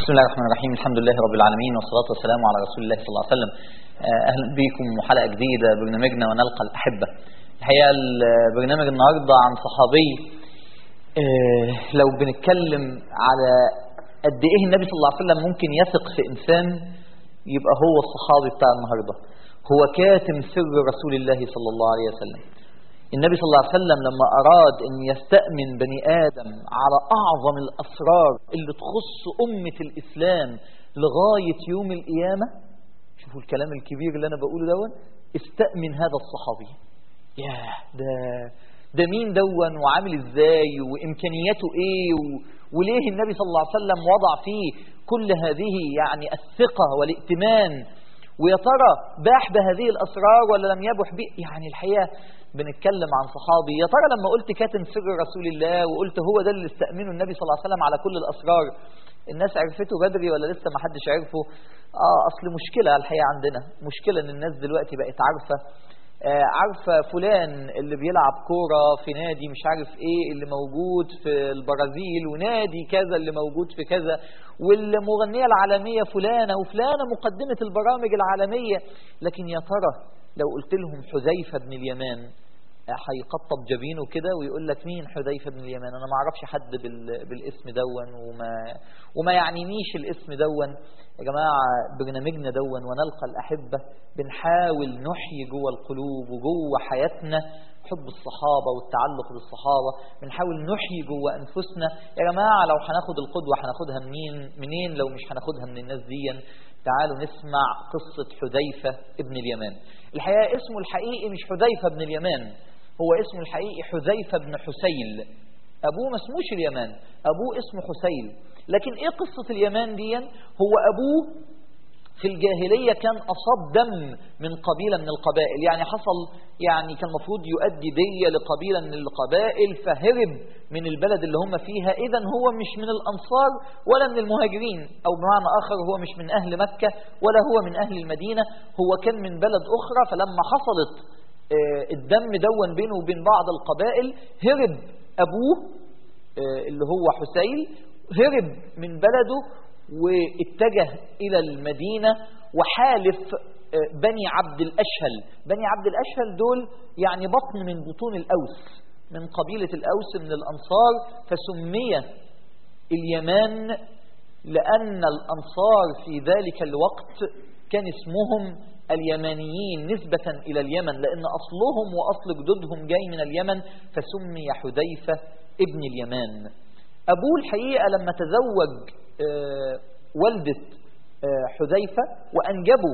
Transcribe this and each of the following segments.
بسم الله الرحمن الرحيم الحمد لله رب العالمين والصلاة والسلام على رسول الله صلى الله عليه وسلم آه، أهلا بكم وحلقة جديدة برنامجنا ونلقى الأحبة الحقيقة البرنامج النهاردة عن صحابي آه، لو بنتكلم على قد إيه النبي صلى الله عليه وسلم ممكن يثق في إنسان يبقى هو الصحابي بتاع النهاردة هو كاتم سر رسول الله صلى الله عليه وسلم النبي صلى الله عليه وسلم لما أراد أن يستأمن بني آدم على أعظم الأسرار اللي تخص أمة الإسلام لغاية يوم القيامة شوفوا الكلام الكبير اللي أنا بقوله دون استأمن هذا الصحابي ياه ده ده مين دون وعامل ازاي وامكانياته ايه و... وليه النبي صلى الله عليه وسلم وضع فيه كل هذه يعني الثقة والائتمان ويا ترى باح بهذه الأسرار ولا لم يبح به يعني الحقيقة بنتكلم عن صحابي يا ترى لما قلت كاتم سر رسول الله وقلت هو ده اللي استأمنه النبي صلى الله عليه وسلم على كل الأسرار الناس عرفته بدري ولا لسه ما حدش عرفه اه اصل مشكلة الحقيقة عندنا مشكلة ان الناس دلوقتي بقت عارفة آه عارفة فلان اللي بيلعب كورة في نادي مش عارف ايه اللي موجود في البرازيل ونادي كذا اللي موجود في كذا والمغنية العالمية فلانة وفلانة مقدمة البرامج العالمية لكن يا ترى لو قلت لهم حذيفة بن اليمان هيقطب جبينه كده ويقول لك مين حذيفة بن اليمان انا ما اعرفش حد بال... بالاسم دون وما وما يعنينيش الاسم دون يا جماعة برنامجنا دون ونلقى الأحبة بنحاول نحيي جوه القلوب وجوه حياتنا حب الصحابة والتعلق بالصحابة بنحاول نحيي جوه أنفسنا يا جماعة لو هناخد القدوة هناخدها منين منين لو مش هناخدها من الناس دي تعالوا نسمع قصة حذيفة ابن اليمان الحقيقة اسمه الحقيقي مش حذيفة بن اليمان هو اسمه الحقيقي حذيفة بن حسيل أبوه ما اسموش اليمان أبوه اسمه حسيل لكن إيه قصة اليمان دي هو أبوه في الجاهلية كان أصاب دم من قبيلة من القبائل يعني حصل يعني كان المفروض يؤدي دية لقبيلة من القبائل فهرب من البلد اللي هم فيها إذا هو مش من الأنصار ولا من المهاجرين أو بمعنى آخر هو مش من أهل مكة ولا هو من أهل المدينة هو كان من بلد أخرى فلما حصلت الدم دون بينه وبين بعض القبائل هرب أبوه اللي هو حسين هرب من بلده واتجه إلى المدينة وحالف بني عبد الأشهل بني عبد الأشهل دول يعني بطن من بطون الأوس من قبيلة الأوس من الأنصار فسمي اليمان لأن الأنصار في ذلك الوقت كان اسمهم اليمانيين نسبة إلى اليمن لأن أصلهم وأصل جدودهم جاي من اليمن فسمي حذيفة ابن اليمان أبوه الحقيقة لما تزوج والدة حذيفة وأنجبوا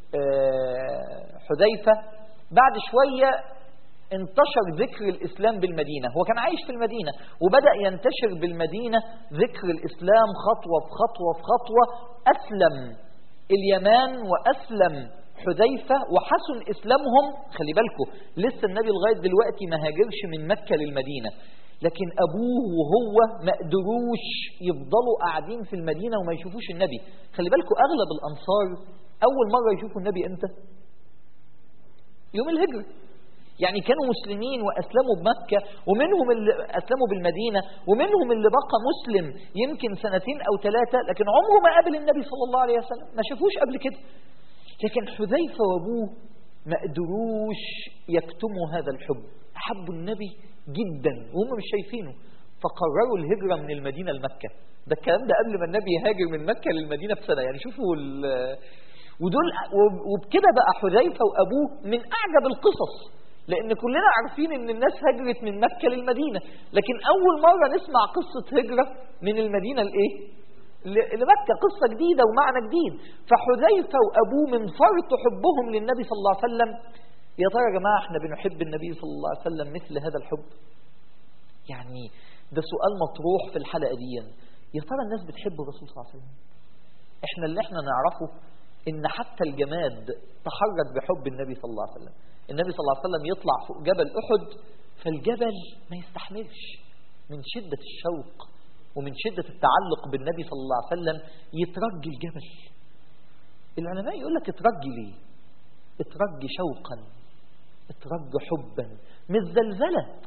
حذيفة بعد شوية انتشر ذكر الإسلام بالمدينة هو كان عايش في المدينة وبدأ ينتشر بالمدينة ذكر الإسلام خطوة بخطوة بخطوة أسلم اليمان وأسلم حذيفة وحسن إسلامهم خلي بالكم لسه النبي لغاية دلوقتي ما هاجرش من مكة للمدينة لكن أبوه وهو ما قدروش يفضلوا قاعدين في المدينة وما يشوفوش النبي خلي بالكم أغلب الأنصار أول مرة يشوفوا النبي إمتى يوم الهجرة يعني كانوا مسلمين وأسلموا بمكة ومنهم اللي أسلموا بالمدينة ومنهم اللي بقى مسلم يمكن سنتين أو ثلاثة لكن عمره ما قابل النبي صلى الله عليه وسلم ما شافوش قبل كده لكن حذيفة وأبوه ما قدروش يكتموا هذا الحب أحبوا النبي جدا وهم مش شايفينه فقرروا الهجرة من المدينة لمكة ده الكلام ده قبل ما النبي يهاجر من مكة للمدينة بسنة يعني شوفوا ودول وبكده بقى حذيفة وأبوه من أعجب القصص لأن كلنا عارفين إن الناس هجرت من مكة للمدينة لكن أول مرة نسمع قصة هجرة من المدينة لإيه؟ لمكة قصة جديدة ومعنى جديد فحذيفة وأبوه من فرط حبهم للنبي صلى الله عليه وسلم يا ترى يا جماعة احنا بنحب النبي صلى الله عليه وسلم مثل هذا الحب يعني ده سؤال مطروح في الحلقة دي يا ترى الناس بتحب الرسول صلى الله عليه وسلم احنا اللي احنا نعرفه ان حتى الجماد تحرك بحب النبي صلى الله عليه وسلم النبي صلى الله عليه وسلم يطلع فوق جبل أحد فالجبل ما يستحملش من شدة الشوق ومن شدة التعلق بالنبي صلى الله عليه وسلم يترجي الجبل العلماء يقول لك اترجي ليه اترجي شوقا اترجي حبا مش زلزلة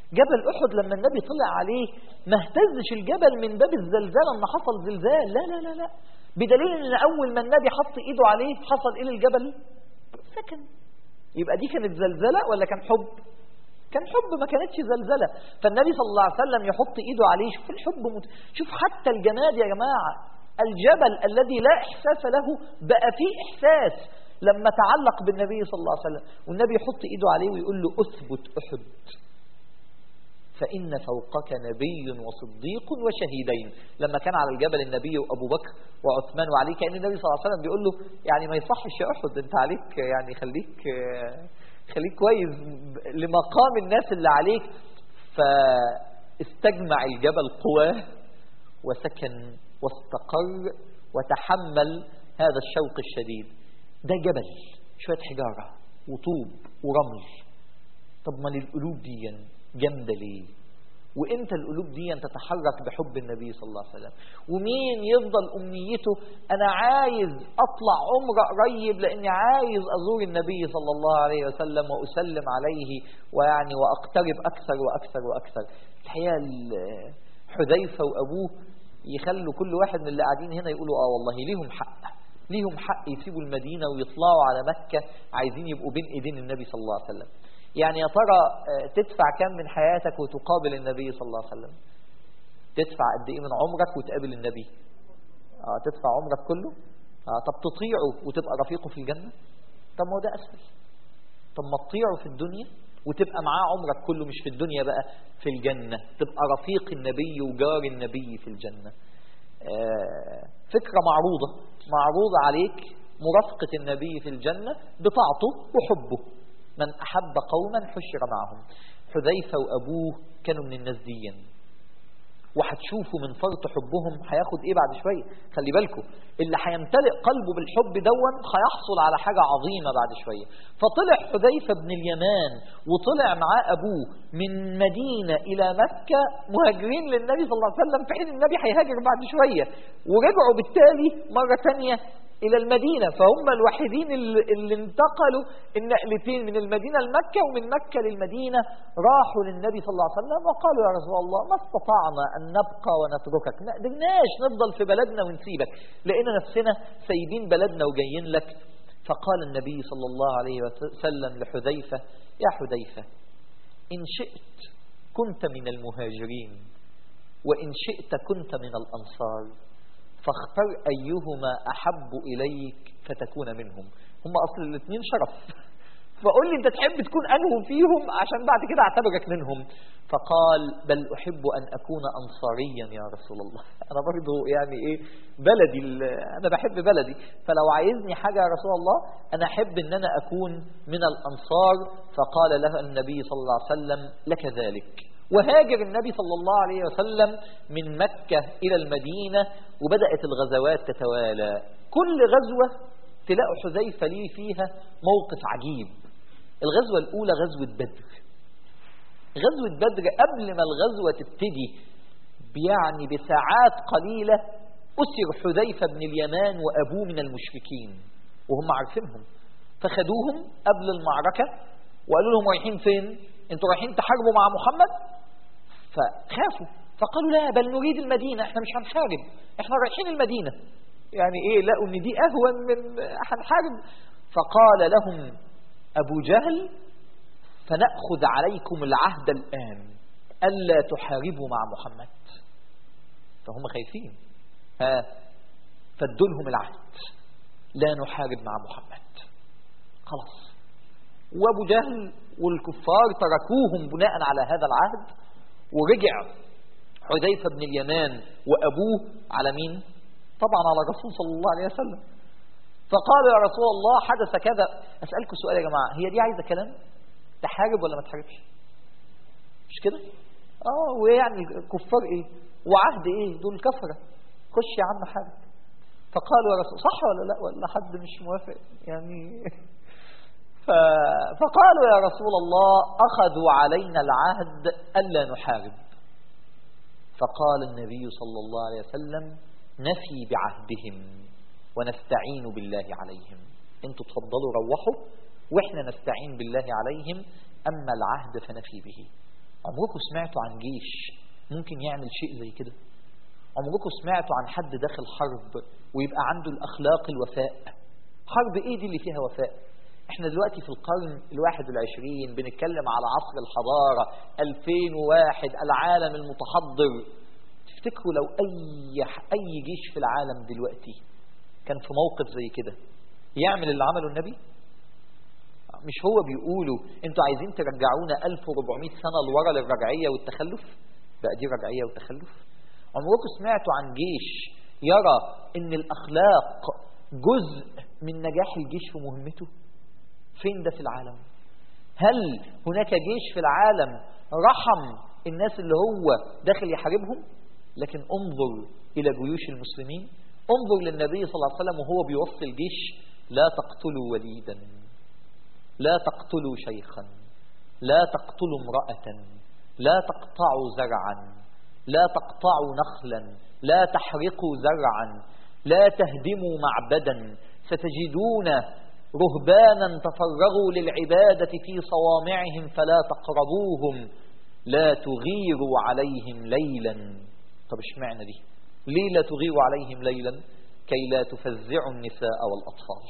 جبل أحد لما النبي طلع عليه ما اهتزش الجبل من باب الزلزال أن حصل زلزال لا لا لا لا بدليل أن أول ما النبي حط إيده عليه حصل إيه للجبل سكن يبقى دي كانت زلزلة ولا كان حب كان حب ما كانتش زلزلة فالنبي صلى الله عليه وسلم يحط إيده عليه شوف الحب مت... شوف حتى الجماد يا جماعة الجبل الذي لا إحساس له بقى فيه إحساس لما تعلق بالنبي صلى الله عليه وسلم والنبي يحط إيده عليه ويقول له أثبت أحد فإن فوقك نبي وصديق وشهيدين لما كان على الجبل النبي وأبو بكر وعثمان وعلي كأن النبي صلى الله عليه وسلم بيقول له يعني ما يصحش يا أحد أنت عليك يعني خليك خليك كويس لمقام الناس اللي عليك فاستجمع الجبل قواه وسكن واستقر وتحمل هذا الشوق الشديد ده جبل شوية حجارة وطوب ورمل طب ما للقلوب دي جامدة ليه وامتى القلوب دي تتحرك بحب النبي صلى الله عليه وسلم ومين يفضل امنيته انا عايز اطلع عمره قريب لاني عايز ازور النبي صلى الله عليه وسلم واسلم عليه ويعني واقترب اكثر واكثر واكثر الحقيقه حذيفه وابوه يخلوا كل واحد من اللي قاعدين هنا يقولوا اه والله ليهم حق ليهم حق يسيبوا المدينه ويطلعوا على مكه عايزين يبقوا بين ايدين النبي صلى الله عليه وسلم يعني يا ترى تدفع كم من حياتك وتقابل النبي صلى الله عليه وسلم تدفع قد ايه من عمرك وتقابل النبي اه تدفع عمرك كله اه طب تطيعه وتبقى رفيقه في الجنة طب ما هو ده اسهل طب ما تطيعه في الدنيا وتبقى معاه عمرك كله مش في الدنيا بقى في الجنة تبقى رفيق النبي وجار النبي في الجنة آه فكرة معروضة معروضة عليك مرافقة النبي في الجنة بطاعته وحبه من أحب قوما حشر معهم حذيفة وأبوه كانوا من الناس ديا وهتشوفوا من فرط حبهم هياخد ايه بعد شويه خلي بالكم اللي هيمتلئ قلبه بالحب دون هيحصل على حاجه عظيمه بعد شويه فطلع حذيفه بن اليمان وطلع معاه ابوه من مدينه الى مكه مهاجرين للنبي صلى الله عليه وسلم في حين النبي هيهاجر بعد شويه ورجعوا بالتالي مره ثانيه إلى المدينة فهم الوحيدين اللي, اللي انتقلوا النقلتين من المدينة لمكة ومن مكة للمدينة راحوا للنبي صلى الله عليه وسلم وقالوا يا رسول الله ما استطعنا أن نبقى ونتركك ما قدرناش نفضل في بلدنا ونسيبك لقينا نفسنا سايبين بلدنا وجايين لك فقال النبي صلى الله عليه وسلم لحذيفة يا حذيفة إن شئت كنت من المهاجرين وإن شئت كنت من الأنصار فاختر أيهما أحب إليك فتكون منهم هم أصل الاثنين شرف فقول لي أنت تحب تكون أنه فيهم عشان بعد كده أعتبرك منهم فقال بل أحب أن أكون أنصاريا يا رسول الله أنا برضو يعني إيه بلدي أنا بحب بلدي فلو عايزني حاجة يا رسول الله أنا أحب أن أنا أكون من الأنصار فقال له النبي صلى الله عليه وسلم لك ذلك وهاجر النبي صلى الله عليه وسلم من مكة إلى المدينة وبدأت الغزوات تتوالى كل غزوة تلاقوا حذيفة ليه فيها موقف عجيب الغزوة الأولى غزوة بدر غزوة بدر قبل ما الغزوة تبتدي يعني بساعات قليلة أسر حذيفة بن اليمان وأبوه من المشركين وهم عارفينهم فخدوهم قبل المعركة وقالوا لهم رايحين فين انتوا رايحين تحاربوا مع محمد فخافوا فقالوا لا بل نريد المدينة احنا مش هنحارب احنا رايحين المدينة يعني ايه لقوا ان دي اهون من هنحارب فقال لهم ابو جهل فنأخذ عليكم العهد الآن ألا تحاربوا مع محمد فهم خايفين ها فادوا لهم العهد لا نحارب مع محمد خلاص وابو جهل والكفار تركوهم بناء على هذا العهد ورجع حذيفة بن اليمان وأبوه على مين طبعا على الرسول صلى الله عليه وسلم فقال يا رسول الله حدث كذا أسألكم سؤال يا جماعة هي دي عايزة كلام تحارب ولا ما تحاربش مش كده اه ويعني الكفار ايه وعهد ايه دول كفرة خش يا عم حارب فقالوا يا رسول صح ولا لا ولا حد مش موافق يعني فقالوا يا رسول الله أخذوا علينا العهد ألا نحارب فقال النبي صلى الله عليه وسلم نفي بعهدهم ونستعين بالله عليهم انتوا تفضلوا روحوا واحنا نستعين بالله عليهم أما العهد فنفي به عمركم سمعتوا عن جيش ممكن يعمل شيء زي كده عمركم سمعتوا عن حد داخل حرب ويبقى عنده الأخلاق الوفاء حرب ايه دي اللي فيها وفاء احنا دلوقتي في القرن الواحد والعشرين بنتكلم على عصر الحضارة 2001 العالم المتحضر تفتكروا لو أي, أي جيش في العالم دلوقتي كان في موقف زي كده يعمل اللي عمله النبي مش هو بيقولوا انتوا عايزين ترجعونا 1400 سنة لورا للرجعية والتخلف بقى دي رجعية وتخلف عمركم سمعتوا عن جيش يرى ان الاخلاق جزء من نجاح الجيش في مهمته فين ده في العالم هل هناك جيش في العالم رحم الناس اللي هو داخل يحاربهم لكن انظر الى جيوش المسلمين انظر للنبي صلى الله عليه وسلم وهو بيوصي الجيش لا تقتلوا وليدا لا تقتلوا شيخا لا تقتلوا امرأة لا تقطعوا زرعا لا تقطعوا نخلا لا تحرقوا زرعا لا تهدموا معبدا ستجدون رهبانا تفرغوا للعبادة في صوامعهم فلا تقربوهم لا تغيروا عليهم ليلا طب اشمعنى دي ليه لا تغيروا عليهم ليلا كي لا تفزعوا النساء والأطفال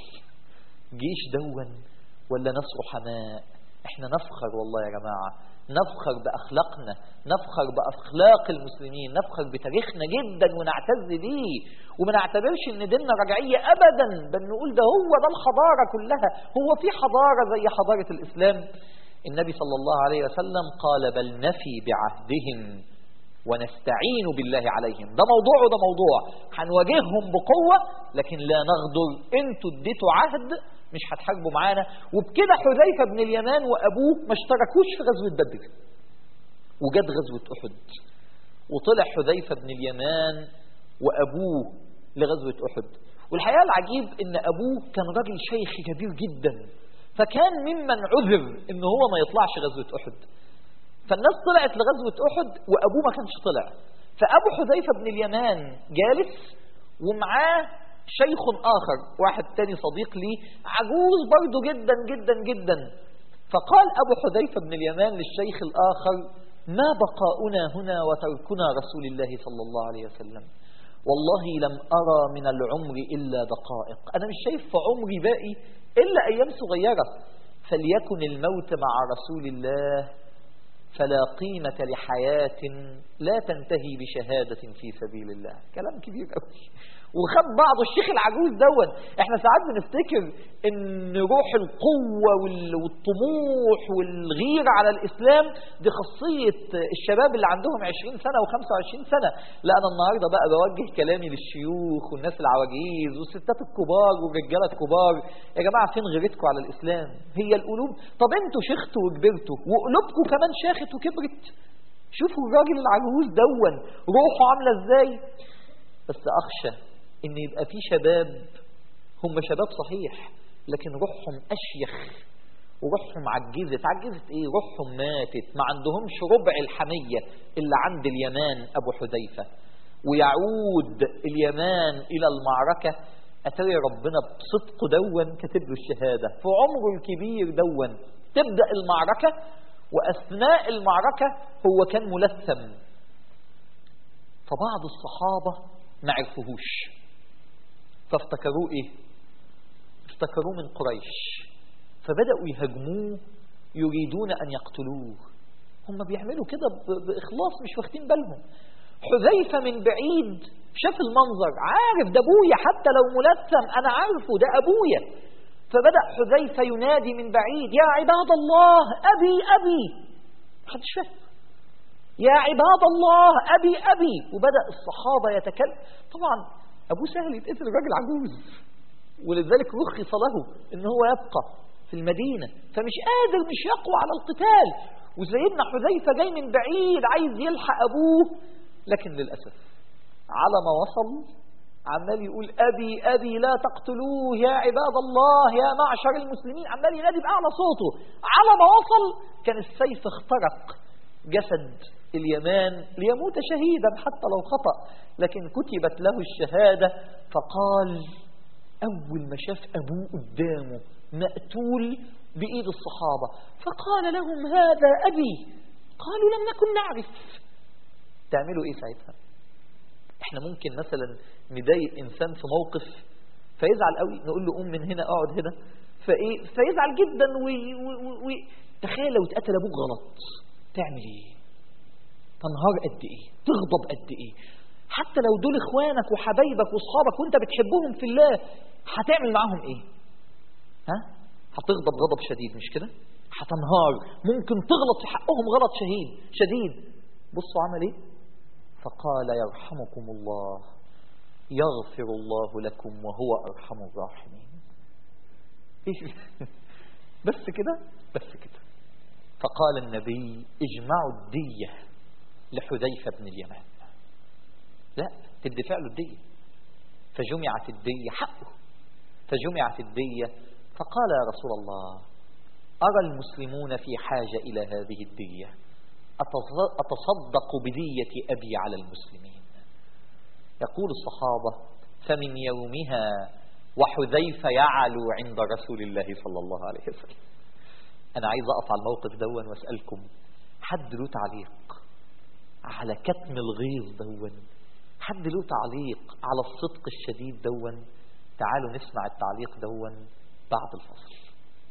جيش دون ولا ناس رحماء احنا نفخر والله يا جماعة نفخر بأخلاقنا نفخر بأخلاق المسلمين نفخر بتاريخنا جدا ونعتز بيه وما نعتبرش ان ديننا رجعية ابدا بل نقول ده هو ده الحضارة كلها هو في حضارة زي حضارة الاسلام النبي صلى الله عليه وسلم قال بل نفي بعهدهم ونستعين بالله عليهم ده موضوع وده موضوع هنواجههم بقوة لكن لا نغدر انتوا اديتوا عهد مش هتحاربوا معانا وبكده حذيفة بن اليمان وأبوه ما اشتركوش في غزوة بدر وجد غزوة أحد وطلع حذيفة بن اليمان وأبوه لغزوة أحد والحقيقة العجيب إن أبوه كان راجل شيخ كبير جدا فكان ممن عذر إن هو ما يطلعش غزوة أحد فالناس طلعت لغزوة أحد وأبوه ما كانش طلع فأبو حذيفة بن اليمان جالس ومعاه شيخ آخر واحد تاني صديق لي عجوز برضه جدا جدا جدا فقال أبو حذيفة بن اليمان للشيخ الآخر ما بقاؤنا هنا وتركنا رسول الله صلى الله عليه وسلم والله لم أرى من العمر إلا دقائق أنا مش شايف في عمري باقي إلا أيام صغيرة فليكن الموت مع رسول الله فلا قيمة لحياة لا تنتهي بشهادة في سبيل الله كلام كبير قوي وخد بعضه الشيخ العجوز دون احنا ساعات بنفتكر ان روح القوة والطموح والغيرة على الاسلام دي خاصية الشباب اللي عندهم 20 سنة و25 سنة لا انا النهاردة بقى بوجه كلامي للشيوخ والناس العواجيز والستات الكبار والرجالة الكبار يا جماعة فين غيرتكم على الاسلام هي القلوب طب انتوا شختوا وكبرتوا وقلوبكم كمان شاخت وكبرت شوفوا الراجل العجوز دون روحه عاملة ازاي بس اخشى ان يبقى في شباب هم شباب صحيح لكن روحهم اشيخ وروحهم عجزت عجزت ايه روحهم ماتت ما عندهمش ربع الحمية اللي عند اليمان ابو حذيفة ويعود اليمان الى المعركة اتري ربنا بصدقه دون كاتب له الشهادة في عمره الكبير دون تبدأ المعركة واثناء المعركة هو كان ملثم فبعض الصحابة ما عرفوهوش فافتكروه ايه افتكروه من قريش فبدأوا يهاجموه يريدون أن يقتلوه هم بيعملوا كده بإخلاص مش واخدين بالهم حذيفة من بعيد شاف المنظر عارف ده أبويا حتى لو ملثم أنا عارفه ده أبويا فبدأ حذيفة ينادي من بعيد يا عباد الله أبي أبي محدش فاهم يا عباد الله أبي أبي وبدأ الصحابة يتكلم طبعا أبوه سهل يتقتل الراجل عجوز ولذلك رخص له ان هو يبقى في المدينة فمش قادر مش يقوى على القتال وسيدنا حذيفة جاي من بعيد عايز يلحق أبوه لكن للأسف على ما وصل عمال يقول أبي أبي لا تقتلوه يا عباد الله يا معشر المسلمين عمال ينادي بأعلى صوته على ما وصل كان السيف اخترق جسد اليمان ليموت شهيدا حتى لو خطأ لكن كتبت له الشهادة فقال أول ما شاف أبوه قدامه مقتول بإيد الصحابة فقال لهم هذا أبي قالوا لم نكن نعرف تعملوا ايه ساعتها احنا ممكن مثلا نضايق انسان في موقف فيزعل قوي نقول له قوم من هنا اقعد هنا فايه فيزعل جدا وي وي وي تخيل لو اتقتل ابوك غلط تعمل ايه تنهار قد ايه تغضب قد ايه حتى لو دول اخوانك وحبايبك واصحابك وانت بتحبهم في الله هتعمل معاهم ايه ها هتغضب غضب شديد مش كده هتنهار ممكن تغلط في حقهم غلط شديد شديد بصوا عمل ايه فقال يرحمكم الله يغفر الله لكم وهو ارحم الراحمين ايش بس كده بس كده فقال النبي اجمعوا الديه لحذيفه بن اليمان لا تدفع له الديه فجمعت الديه حقه فجمعت الديه فقال يا رسول الله أرى المسلمون في حاجة إلى هذه الدية أتصدق بدية أبي على المسلمين يقول الصحابة فمن يومها وحذيفة يعلو عند رسول الله صلى الله عليه وسلم أنا عايز أقف على الموقف دون وأسألكم حد له تعليق على كتم الغيظ دون حد له تعليق على الصدق الشديد دون تعالوا نسمع التعليق دون بعد الفصل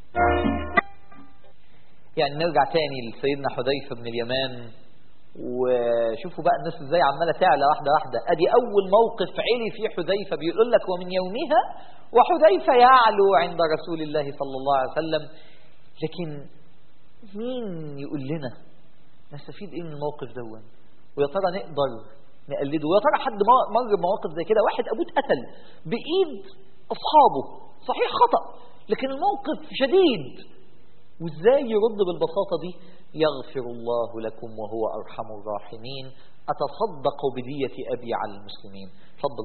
يعني نرجع تاني لسيدنا حذيفة بن اليمان وشوفوا بقى الناس ازاي عماله تعلى واحده واحده ادي اول موقف علي فيه حذيفه بيقول لك ومن يومها وحذيفه يعلو عند رسول الله صلى الله عليه وسلم لكن مين يقول لنا نستفيد ايه من الموقف دون ويا ترى نقدر نقلده ويا ترى حد مر بمواقف زي كده واحد ابوه اتقتل بايد اصحابه صحيح خطا لكن الموقف شديد وازاي يرد بالبساطة دي يغفر الله لكم وهو أرحم الراحمين أتصدق بدية أبي على المسلمين تفضل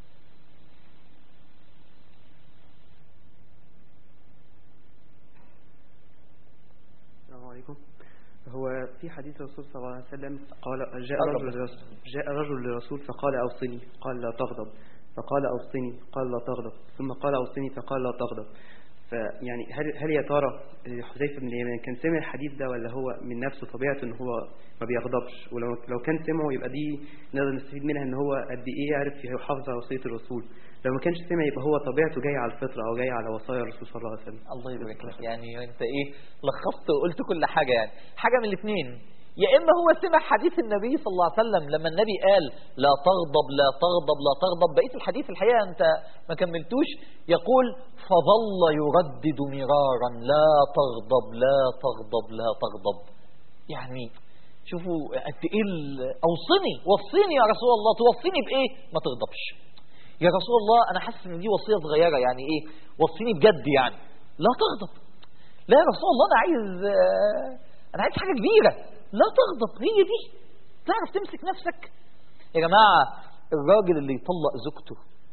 السلام عليكم هو في حديث الرسول صلى الله عليه وسلم قال جاء رجل جاء رجل للرسول فقال أوصني قال لا تغضب فقال أوصني قال لا تغضب ثم قال أوصني فقال لا تغضب فيعني هل هل يا ترى حذيفه بن اليمان كان سمع الحديث ده ولا هو من نفسه طبيعته ان هو ما بيغضبش ولو لو كان سمعه يبقى دي نقدر نستفيد منها ان هو قد ايه يعرف يحافظ على وصيه الرسول لو ما كانش سمع يبقى هو طبيعته جاي على الفطره او جاي على وصايا الرسول صلى الله عليه وسلم الله يبارك لك يعني انت ايه لخصت وقلت كل حاجه يعني حاجه من الاثنين يا اما هو سمع حديث النبي صلى الله عليه وسلم لما النبي قال لا تغضب لا تغضب لا تغضب بقيه الحديث الحقيقه انت ما كملتوش يقول فظل يردد مرارا لا تغضب لا تغضب لا تغضب يعني شوفوا قد ايه اوصني وصيني يا رسول الله توصيني بايه ما تغضبش يا رسول الله انا حاسس ان دي وصيه صغيره يعني ايه وصيني بجد يعني لا تغضب لا يا رسول الله انا عايز انا عايز حاجه كبيره لا تغضب هي دي تعرف تمسك نفسك يا جماعة الراجل اللي يطلق زوجته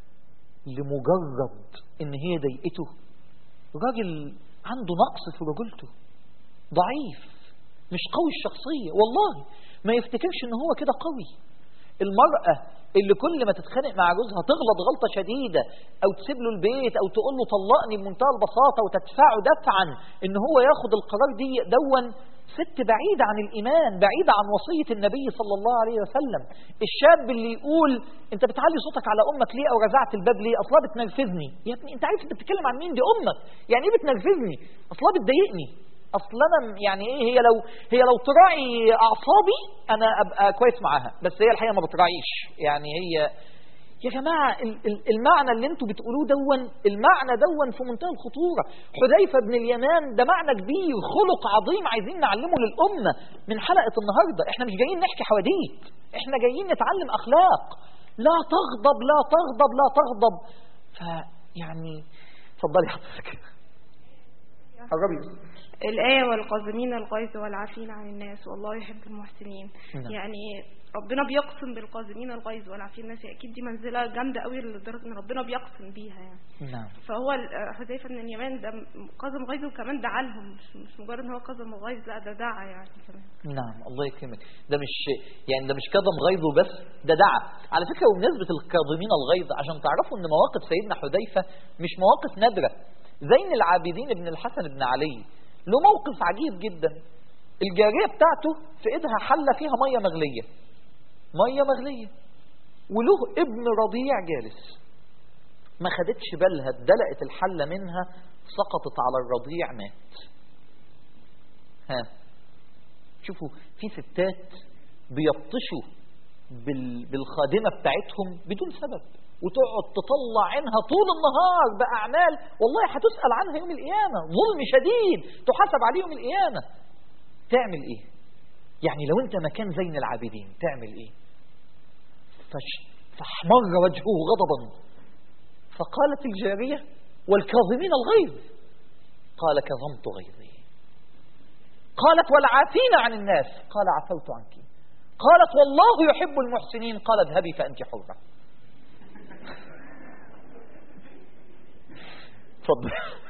لمجرد ان هي ضايقته راجل عنده نقص في رجولته ضعيف مش قوي الشخصية والله ما يفتكرش ان هو كده قوي المرأة اللي كل ما تتخانق مع جوزها تغلط غلطة شديدة او تسيب له البيت او تقول له طلقني بمنتهى البساطة وتدفعه دفعا ان هو ياخد القرار دي دون ست بعيدة عن الإيمان بعيدة عن وصية النبي صلى الله عليه وسلم الشاب اللي يقول أنت بتعلي صوتك على أمك ليه أو رزعت الباب ليه أصلا بتنرفزني يا ابني أنت عارف أنت بتتكلم عن مين دي أمك يعني إيه بتنرفزني أصلا بتضايقني أصلا أنا يعني إيه هي لو هي لو تراعي أعصابي أنا أبقى كويس معاها بس هي الحقيقة ما بتراعيش يعني هي يا جماعة المعنى اللي انتوا بتقولوه دون المعنى دون في منتهى الخطورة حذيفة بن اليمان ده معنى كبير خلق عظيم عايزين نعلمه للأمة من حلقة النهاردة احنا مش جايين نحكي حواديت احنا جايين نتعلم أخلاق لا تغضب لا تغضب لا تغضب فيعني اتفضلي حضرتك قربي الآية والقازمين الغيظ والعافين عن الناس والله يحب المحسنين نعم. يعني ربنا بيقسم بالقازمين الغيظ والعافين الناس اكيد دي منزله جامده قوي لدرجه ان ربنا بيقسم بيها يعني نعم فهو ال- حذيفه بن اليمان ده قاسم غيظه وكمان دعا لهم مش مش مجرد ان هو قاسم الغيظ لا ده دعا يعني كمان نعم الله يكرمك ده مش يعني ده مش كظم غيظه بس ده دعا على فكره وبمناسبه الكاظمين الغيظ عشان تعرفوا ان مواقف سيدنا حذيفه مش مواقف نادره زين العابدين بن الحسن بن علي له موقف عجيب جدا الجارية بتاعته في ايدها حلة فيها مية مغلية مية مغلية وله ابن رضيع جالس ما خدتش بالها اتدلقت الحلة منها سقطت على الرضيع مات ها شوفوا في ستات بيبطشوا بال- بالخادمة بتاعتهم بدون سبب وتقعد تطلع عينها طول النهار بأعمال والله هتسأل عنها يوم القيامة ظلم شديد تحاسب عليه يوم القيامة تعمل ايه يعني لو انت مكان زين العابدين تعمل ايه فش فاحمر وجهه غضبا فقالت الجارية والكاظمين الغيظ قال كظمت غيظي قالت والعافين عن الناس قال عفوت عنك قالت والله يحب المحسنين قال اذهبي فأنت حرة اتفضل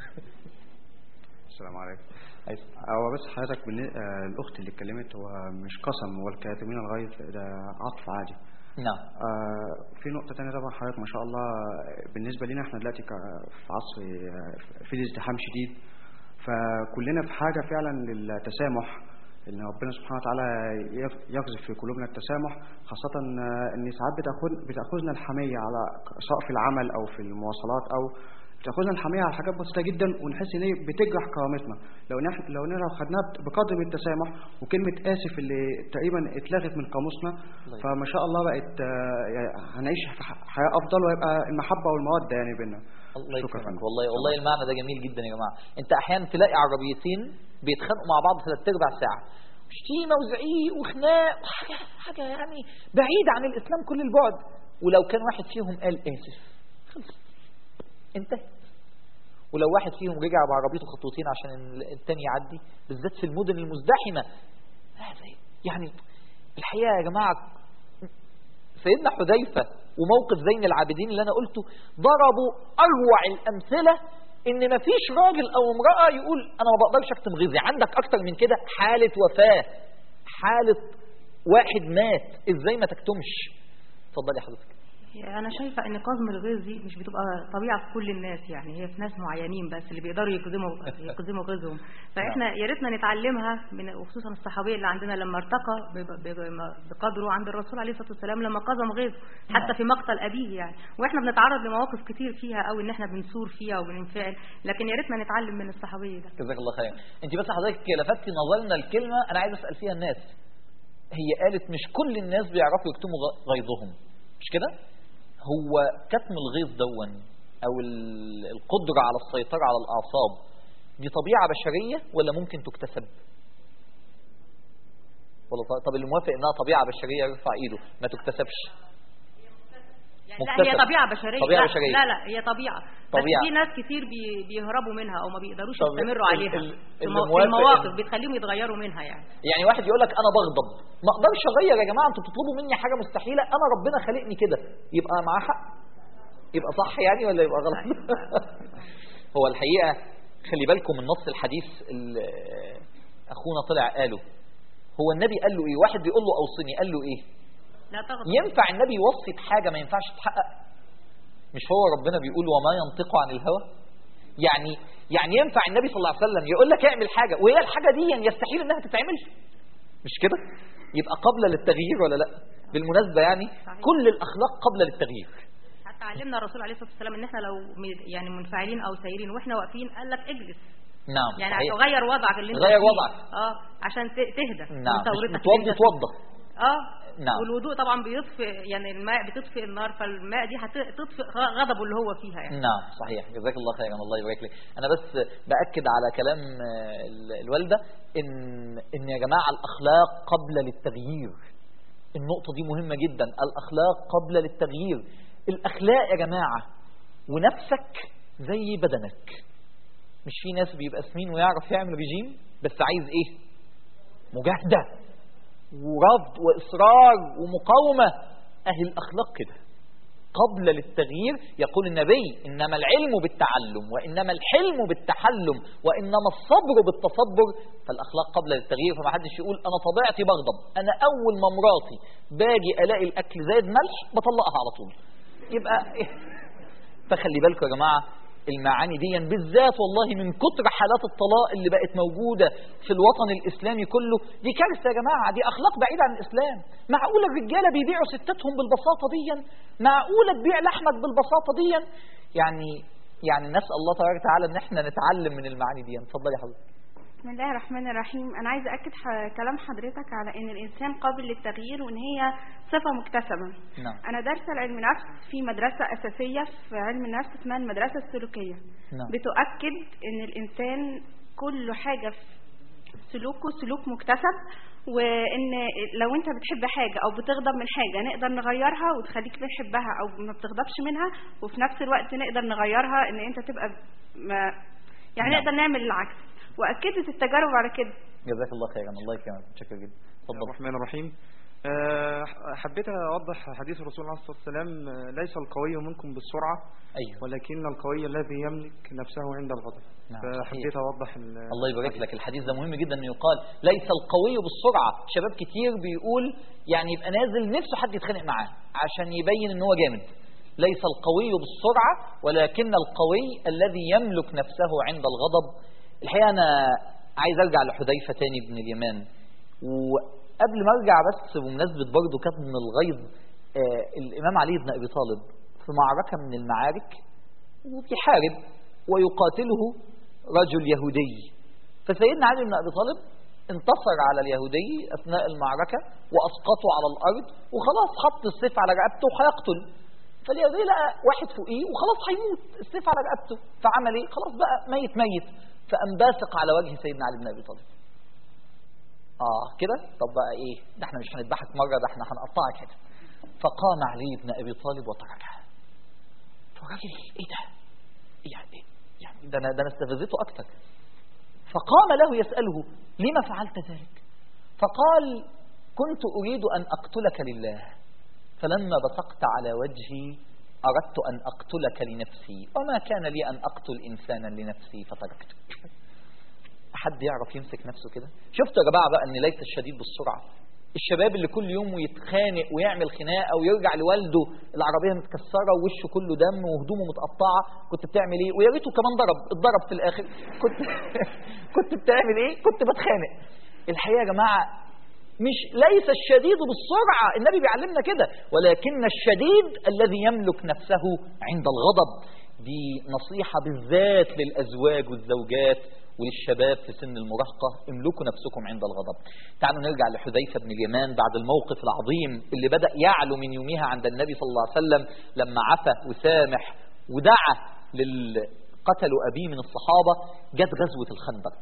السلام عليكم هو بس حضرتك بالن- آه، الاخت اللي اتكلمت هو مش قسم والكاتمين الغيظ ده عطف عادي نعم آه، في نقطة تانية طبعا حضرتك ما شاء الله بالنسبة لنا احنا دلوقتي ك- في عصر آه، في ازدحام شديد فكلنا في حاجة فعلا للتسامح ان ربنا سبحانه وتعالى يف- يقذف في قلوبنا التسامح خاصة آه، ان ساعات بتاخد بتاخذنا الحمية على سواء في العمل او في المواصلات او بتاخذنا الحمية على حاجات بسيطة جدا ونحس ان هي بتجرح كرامتنا لو ان احنا لو ان لو خدناها بقدر من التسامح وكلمة اسف اللي تقريبا اتلغت من قاموسنا فما شاء الله بقت آه، يعني هنعيش في ح- حياة افضل ويبقى المحبة والمودة يعني بينا الله شكراً. يكرمك والله والله المعنى ده جميل جدا يا جماعه انت احيانا تلاقي عربيتين بيتخانقوا مع بعض ثلاث ارباع ساعه شتيمه وزعيق وخناق وحاجه حاجه يعني بعيده عن الاسلام كل البعد ولو كان واحد فيهم قال اسف خلص انتهت ولو واحد فيهم رجع بعربيته خطوتين عشان ال- التاني يعدي بالذات في المدن المزدحمه هذا يعني الحقيقه يا جماعه سيدنا حذيفة وموقف زين العابدين اللي أنا قلته ضربوا أروع الأمثلة إن مفيش راجل أو امرأة يقول أنا ما بقدرش أكتم غيظي عندك أكتر من كده حالة وفاة حالة واحد مات إزاي ما تكتمش اتفضلي حضرتك انا شايفه ان كظم الغيظ دي مش بتبقى طبيعه في كل الناس يعني هي في ناس معينين بس اللي بيقدروا يكظموا يكظموا غيظهم فاحنا يا ريتنا نتعلمها من وخصوصا الصحابيه اللي عندنا لما ارتقى ب- ب- بقدره عند الرسول عليه الصلاه والسلام لما كظم غيظه حتى في مقتل ابيه يعني واحنا بنتعرض لمواقف كتير فيها او ان احنا بنثور فيها وبننفعل لكن يا ريتنا نتعلم من الصحابيه ده جزاك الله خير انت بس حضرتك لفتي نظرنا الكلمة أنا عايز أسأل فيها الناس هي قالت مش كل الناس بيعرفوا يكتموا غ- غيظهم مش كده هو كتم الغيظ دون أو ال- القدرة على السيطرة على الأعصاب دي طبيعة بشرية ولا ممكن تكتسب ولا ط- طب اللي موافق انها طبيعة بشرية يرفع ايده ما تكتسبش يعني لا مكتسب. هي طبيعه بشريه طبيعة لا, بشرية. لا لا هي طبيعه طبيعة. بس في ناس كتير بي بيهربوا منها او ما بيقدروش طب يستمروا ال- عليها ال- في اللي مو- في موافق المواقف إن- بتخليهم يتغيروا منها يعني يعني واحد يقول لك انا بغضب ما اقدرش اغير يا جماعه انتوا بتطلبوا مني حاجه مستحيله انا ربنا خلقني كده يبقى معاه حق يبقى صح يعني ولا يبقى غلط هو الحقيقه خلي بالكم من نص الحديث اللي اخونا طلع قاله هو النبي قال له ايه واحد بيقول له اوصني قال له ايه لا تغضب ينفع النبي يوصي بحاجه ما ينفعش تتحقق مش هو ربنا بيقول وما ينطق عن الهوى يعني يعني ينفع النبي صلى الله عليه وسلم يقول لك اعمل حاجه وهي الحاجه دي يعني يستحيل انها تتعمل مش كده يبقى قابله للتغيير ولا لا بالمناسبه يعني صحيح. كل الاخلاق قابله للتغيير حتى علمنا الرسول عليه الصلاه والسلام ان احنا لو م- يعني منفعلين او سايرين واحنا واقفين قال لك اجلس نعم يعني صحيح. هتغير وضعك اللي انت غير فيه. وضعك. اه عشان ت- تهدى نعم من ثورتك مش اللي متوضي انت فيها. توضى اه نعم. والوضوء طبعا بيطفئ يعني الماء بتطفئ النار فالماء دي هتطفئ غضبه اللي هو فيها يعني نعم صحيح جزاك الله خيرا الله يبارك لك انا بس باكد على كلام آه، ال- الوالده ان ان يا جماعه الاخلاق قبل للتغيير النقطه دي مهمه جدا الاخلاق قبل للتغيير الاخلاق يا جماعه ونفسك زي بدنك مش في ناس بيبقى سمين ويعرف يعمل رجيم بس عايز ايه مجاهده ورفض واصرار ومقاومه اهي الاخلاق كده قبل للتغيير يقول النبي إنما العلم بالتعلم وإنما الحلم بالتحلم وإنما الصبر بالتصبر فالأخلاق قبل للتغيير فما حدش يقول أنا طبيعتي بغضب أنا أول ما مراتي باجي ألاقي الأكل زايد ملح بطلقها على طول يبقى فخلي بالكم يا جماعة المعاني دي بالذات والله من كتر حالات الطلاق اللي بقت موجودة في الوطن الإسلامي كله دي كارثة يا جماعة دي أخلاق بعيدة عن الإسلام معقولة الرجالة بيبيعوا ستاتهم بالبساطة دي معقولة تبيع لحمك بالبساطة دي يعني يعني نسأل الله تبارك وتعالى ان احنا نتعلم من المعاني دي اتفضلي يا حضرتك بسم الله الرحمن الرحيم انا عايزه اكد ح- كلام حضرتك على ان الانسان قابل للتغيير وان هي صفه مكتسبه نعم انا دارسه العلم نفس في مدرسه اساسيه في علم النفس اسمها المدرسه السلوكيه نعم بتؤكد ان الانسان كل حاجه في سلوكه سلوك مكتسب وان لو انت بتحب حاجه او بتغضب من حاجه نقدر نغيرها وتخليك بتحبها او ما بتغضبش منها وفي نفس الوقت نقدر نغيرها ان انت تبقى ما يعني نعم. نقدر نعمل العكس واكدت التجارب على كده جزاك الله خيرا الله يكرمك متشكر جدا اتفضل الرحمن الرحيم آه، حبيت أوضح حديث الرسول عليه الصلاة والسلام آه، ليس القوي منكم بالسرعة ايوه ولكن القوي الذي يملك نفسه عند الغضب نعم، فحبيت أوضح ال- الله يبارك لك الحديث ده مهم جدا انه يقال ليس القوي بالسرعه شباب كتير بيقول يعني يبقى نازل نفسه حد يتخانق معاه عشان يبين ان هو جامد ليس القوي بالسرعه ولكن القوي الذي يملك نفسه عند الغضب الحقيقه انا عايز ارجع لحذيفه تاني بن اليمان وقبل ما ارجع بس بمناسبه برضه كتم الغيظ آه الامام علي بن ابي طالب في معركه من المعارك وبيحارب ويقاتله رجل يهودي فسيدنا علي بن ابي طالب انتصر على اليهودي اثناء المعركه واسقطه على الارض وخلاص حط السيف على رقبته وهيقتل فاليهودي لقى واحد فوقيه وخلاص هيموت السيف على رقبته فعمل ايه؟ خلاص بقى ميت ميت فقام باسق على وجه سيدنا علي بن ابي طالب. اه كده؟ طب بقى ايه؟ ده احنا مش هنذبحك مره ده احنا هنقطعك كده. فقام علي بن ابي طالب وتركها. فالراجل ايه ده؟ يعني يعني ده انا ده انا استفزته اكتر فقام له يساله لما فعلت ذلك فقال كنت اريد ان اقتلك لله فلما بصقت على وجهي اردت ان اقتلك لنفسي وما كان لي ان اقتل انسانا لنفسي فتركتك حد يعرف يمسك نفسه كده شفتوا يا جماعه بقى ان ليس الشديد بالسرعه الشباب اللي كل يوم يتخانق ويعمل خناقه ويرجع لوالده العربيه متكسره ووشه كله دم وهدومه متقطعه كنت بتعمل ايه ويا ريته كمان ضرب اتضرب في الاخر كنت كنت بتعمل ايه كنت بتخانق الحقيقه يا جماعه مش ليس الشديد بالسرعه النبي بيعلمنا كده ولكن الشديد الذي يملك نفسه عند الغضب دي نصيحه بالذات للازواج والزوجات وللشباب في سن المراهقة املكوا نفسكم عند الغضب تعالوا نرجع لحذيفة بن اليمان بعد الموقف العظيم اللي بدأ يعلو من يومها عند النبي صلى الله عليه وسلم لما عفى وسامح ودعا لل قتلوا أبيه من الصحابة جت غزوة الخندق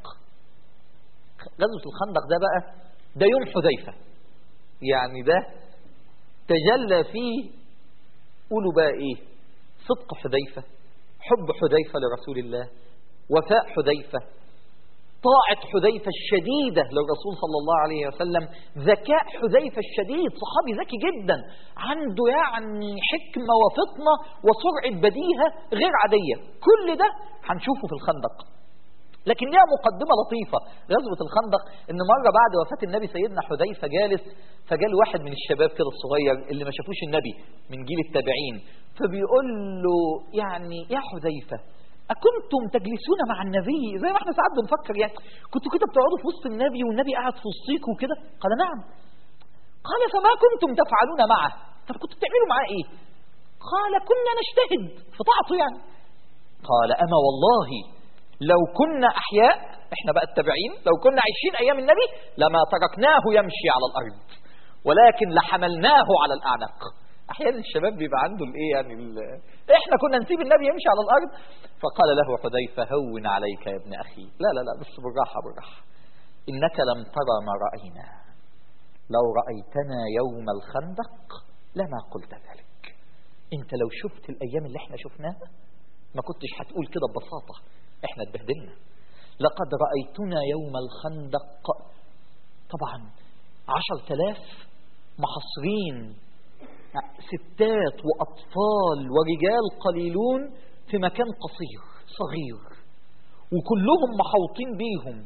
غزوة الخندق ده بقى ده يوم حذيفة يعني ده تجلى فيه قولوا بقى ايه صدق حذيفة حب حذيفة لرسول الله وفاء حذيفة طاعة حذيفة الشديدة للرسول صلى الله عليه وسلم ذكاء حذيفة الشديد صحابي ذكي جدا عنده يعني حكمة وفطنة وسرعة بديهة غير عادية كل ده هنشوفه في الخندق لكن ليها مقدمة لطيفة غزوة الخندق ان مرة بعد وفاة النبي سيدنا حذيفة جالس فجال واحد من الشباب كده الصغير اللي ما شافوش النبي من جيل التابعين فبيقول له يعني يا حذيفة أكنتم تجلسون مع النبي زي ما احنا ساعات بنفكر يعني كنتوا كده بتقعدوا في وسط النبي والنبي قاعد في وسطيكم وكده قال نعم قال فما كنتم تفعلون معه طب كنتوا بتعملوا معاه ايه قال كنا نجتهد في طاعته يعني قال أما والله لو كنا أحياء احنا بقى التابعين لو كنا عايشين أيام النبي لما تركناه يمشي على الأرض ولكن لحملناه على الأعناق احيانا الشباب بيبقى عنده الايه يعني ال... احنا كنا نسيب النبي يمشي على الارض فقال له حذيفه هون عليك يا ابن اخي لا لا لا بس بالراحه بالراحه انك لم ترى ما راينا لو رايتنا يوم الخندق لما قلت ذلك انت لو شفت الايام اللي احنا شفناها ما كنتش هتقول كده ببساطه احنا اتبهدلنا لقد رايتنا يوم الخندق طبعا عشر تلاف محصرين ستات وأطفال ورجال قليلون في مكان قصير صغير وكلهم محوطين بيهم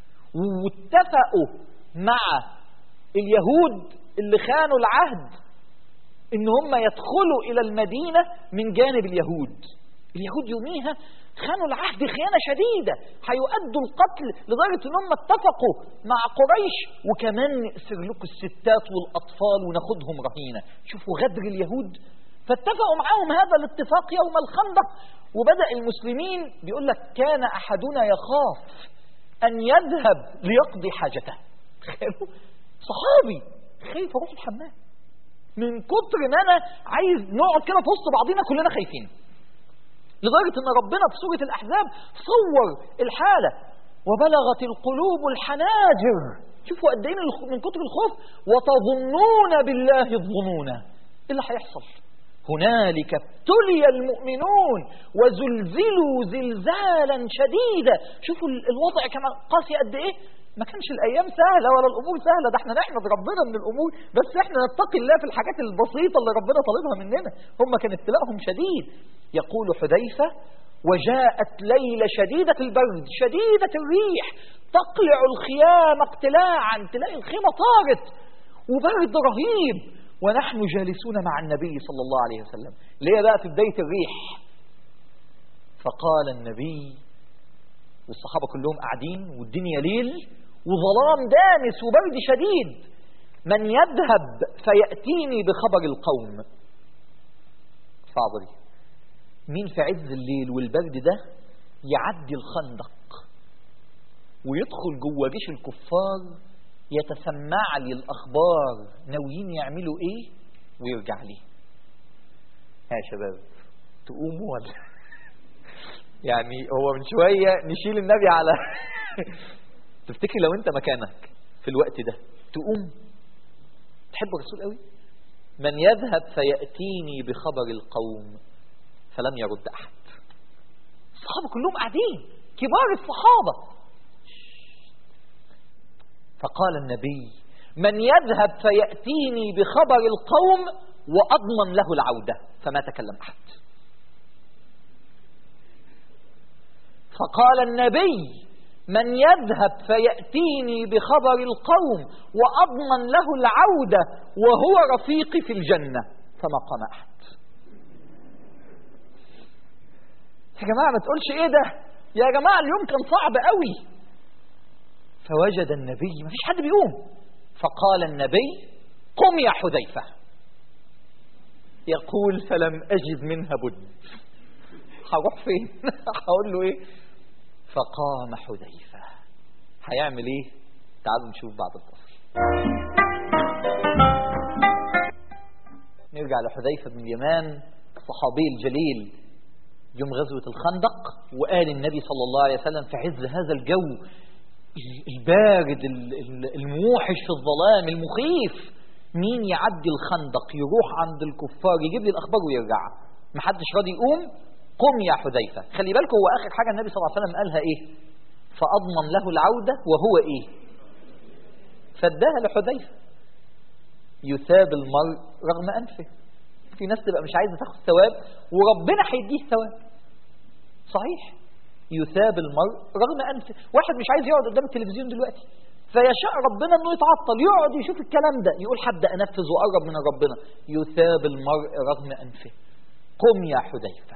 واتفقوا مع اليهود اللي خانوا العهد ان هم يدخلوا الى المدينة من جانب اليهود اليهود يوميها خانوا العهد خيانة شديدة هيؤدوا القتل لدرجة ان هم اتفقوا مع قريش وكمان نأسر لكم الستات والأطفال وناخدهم رهينة شوفوا غدر اليهود فاتفقوا معاهم هذا الاتفاق يوم الخندق وبدأ المسلمين بيقول لك كان أحدنا يخاف أن يذهب ليقضي حاجته تخيلوا صحابي خايف أروح الحمام من كتر ما أنا عايز نقعد كده في وسط بعضينا كلنا خايفين لدرجة أن ربنا في سورة الأحزاب صور الحالة وبلغت القلوب الحناجر شوفوا قد ايه من كتر الخوف وتظنون بالله الظنون ايه اللي هيحصل هنالك ابتلي المؤمنون وزلزلوا زلزالا شديدا شوفوا الوضع كان قاسي قد ايه ما كانش الايام سهله ولا الامور سهله ده احنا نحمد ربنا من الامور بس احنا نتقي الله في الحاجات البسيطه اللي ربنا طالبها مننا هم كان ابتلاءهم شديد يقول حذيفه وجاءت ليله شديده البرد شديده الريح تقلع الخيام اقتلاعا تلاقي الخيمه طارت وبرد رهيب ونحن جالسون مع النبي صلى الله عليه وسلم ليه بقى في بدايه الريح فقال النبي والصحابه كلهم قاعدين والدنيا ليل وظلام دامس وبرد شديد من يذهب فيأتيني بخبر القوم صعبة دي مين في عز الليل والبرد ده يعدي الخندق ويدخل جوه جيش الكفار يتسمع لي الأخبار ناويين يعملوا إيه ويرجع لي ها يا شباب تقوموا ولا يعني هو من شوية نشيل النبي على تفتكر لو انت مكانك في الوقت ده تقوم تحب الرسول قوي من يذهب فيأتيني بخبر القوم فلم يرد أحد الصحابة كلهم قاعدين كبار الصحابة فقال النبي من يذهب فيأتيني بخبر القوم وأضمن له العودة فما تكلم أحد فقال النبي من يذهب فيأتيني بخبر القوم وأضمن له العودة وهو رفيقي في الجنة فما قام أحد يا جماعة ما تقولش إيه ده يا جماعة اليوم كان صعب قوي فوجد النبي ما فيش حد بيقوم فقال النبي قم يا حذيفة يقول فلم أجد منها بد هروح فين هقول له ايه فقام حذيفة هيعمل ايه تعالوا نشوف بعد الفصل نرجع لحذيفة بن اليمان الصحابي الجليل يوم غزوة الخندق وقال النبي صلى الله عليه وسلم في عز هذا الجو البارد الموحش في الظلام المخيف مين يعدي الخندق يروح عند الكفار يجيب لي الأخبار ويرجع محدش راضي يقوم قم يا حذيفة خلي بالكم هو آخر حاجة النبي صلى الله عليه وسلم قالها إيه فأضمن له العودة وهو إيه فاداها لحذيفة يثاب المرء رغم أنفه في ناس تبقى مش عايزة تاخد ثواب وربنا هيديه ثواب صحيح يثاب المرء رغم أنفه واحد مش عايز يقعد قدام التلفزيون دلوقتي فيشاء ربنا انه يتعطل يقعد يشوف الكلام ده يقول حد انفذ واقرب من ربنا يثاب المرء رغم انفه قم يا حذيفه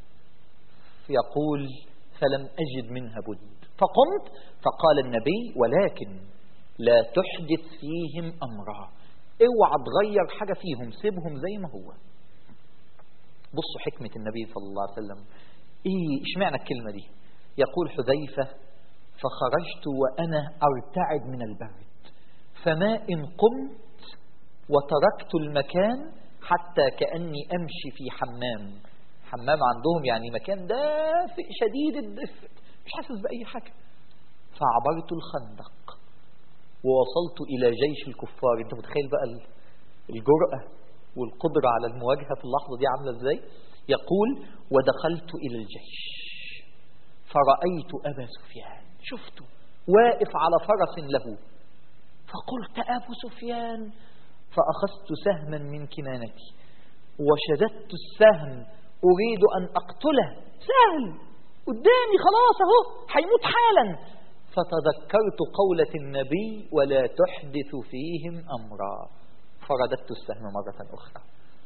يقول فلم أجد منها بد فقمت فقال النبي ولكن لا تحدث فيهم أمرا اوعى تغير حاجة فيهم سيبهم زي ما هو بصوا حكمة النبي صلى الله عليه وسلم ايه اشمعنى الكلمة دي يقول حذيفة فخرجت وأنا أرتعد من البرد فما إن قمت وتركت المكان حتى كأني أمشي في حمام حمام عندهم يعني مكان دافئ شديد الدفء مش حاسس بأي حاجة فعبرت الخندق ووصلت إلى جيش الكفار أنت متخيل بقى الجرأة والقدرة على المواجهة في اللحظة دي عاملة إزاي يقول ودخلت إلى الجيش فرأيت أبا سفيان شفته واقف على فرس له فقلت أبو سفيان فأخذت سهما من كنانتي وشددت السهم أريد أن أقتله سهل قدامي خلاص أهو هيموت حالا فتذكرت قولة النبي ولا تحدث فيهم أمرا فرددت السهم مرة أخرى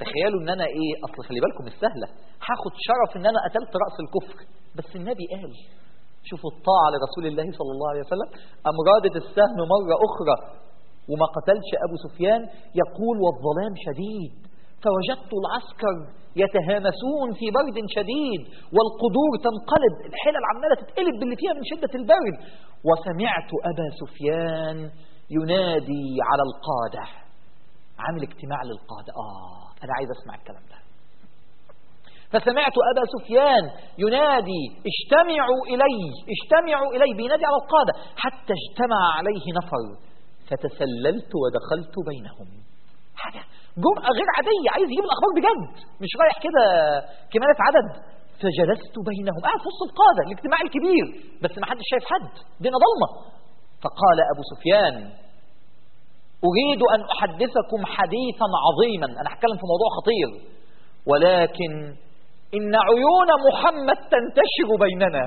تخيلوا ان انا ايه اصل خلي بالكم مش سهله هاخد شرف ان انا قتلت راس الكفر بس النبي قال شوفوا الطاعه لرسول الله صلى الله عليه وسلم ام رادت السهم مره اخرى وما قتلش ابو سفيان يقول والظلام شديد فوجدت العسكر يتهامسون في برد شديد والقدور تنقلب الحلل عماله تتقلب باللي فيها من شده البرد وسمعت ابا سفيان ينادي على القاده عامل اجتماع للقادة آه أنا عايز أسمع الكلام ده فسمعت أبا سفيان ينادي اجتمعوا إلي اجتمعوا إلي بينادي على القادة حتى اجتمع عليه نفر فتسللت ودخلت بينهم حاجة جرأة غير عادية عايز يجيب الأخبار بجد مش رايح كده كمالة عدد فجلست بينهم قاعد في وسط القادة الاجتماع الكبير بس ما حدش شايف حد دينا ضلمة فقال أبو سفيان أريد أن أحدثكم حديثا عظيما أنا هتكلم في موضوع خطير ولكن إن عيون محمد تنتشر بيننا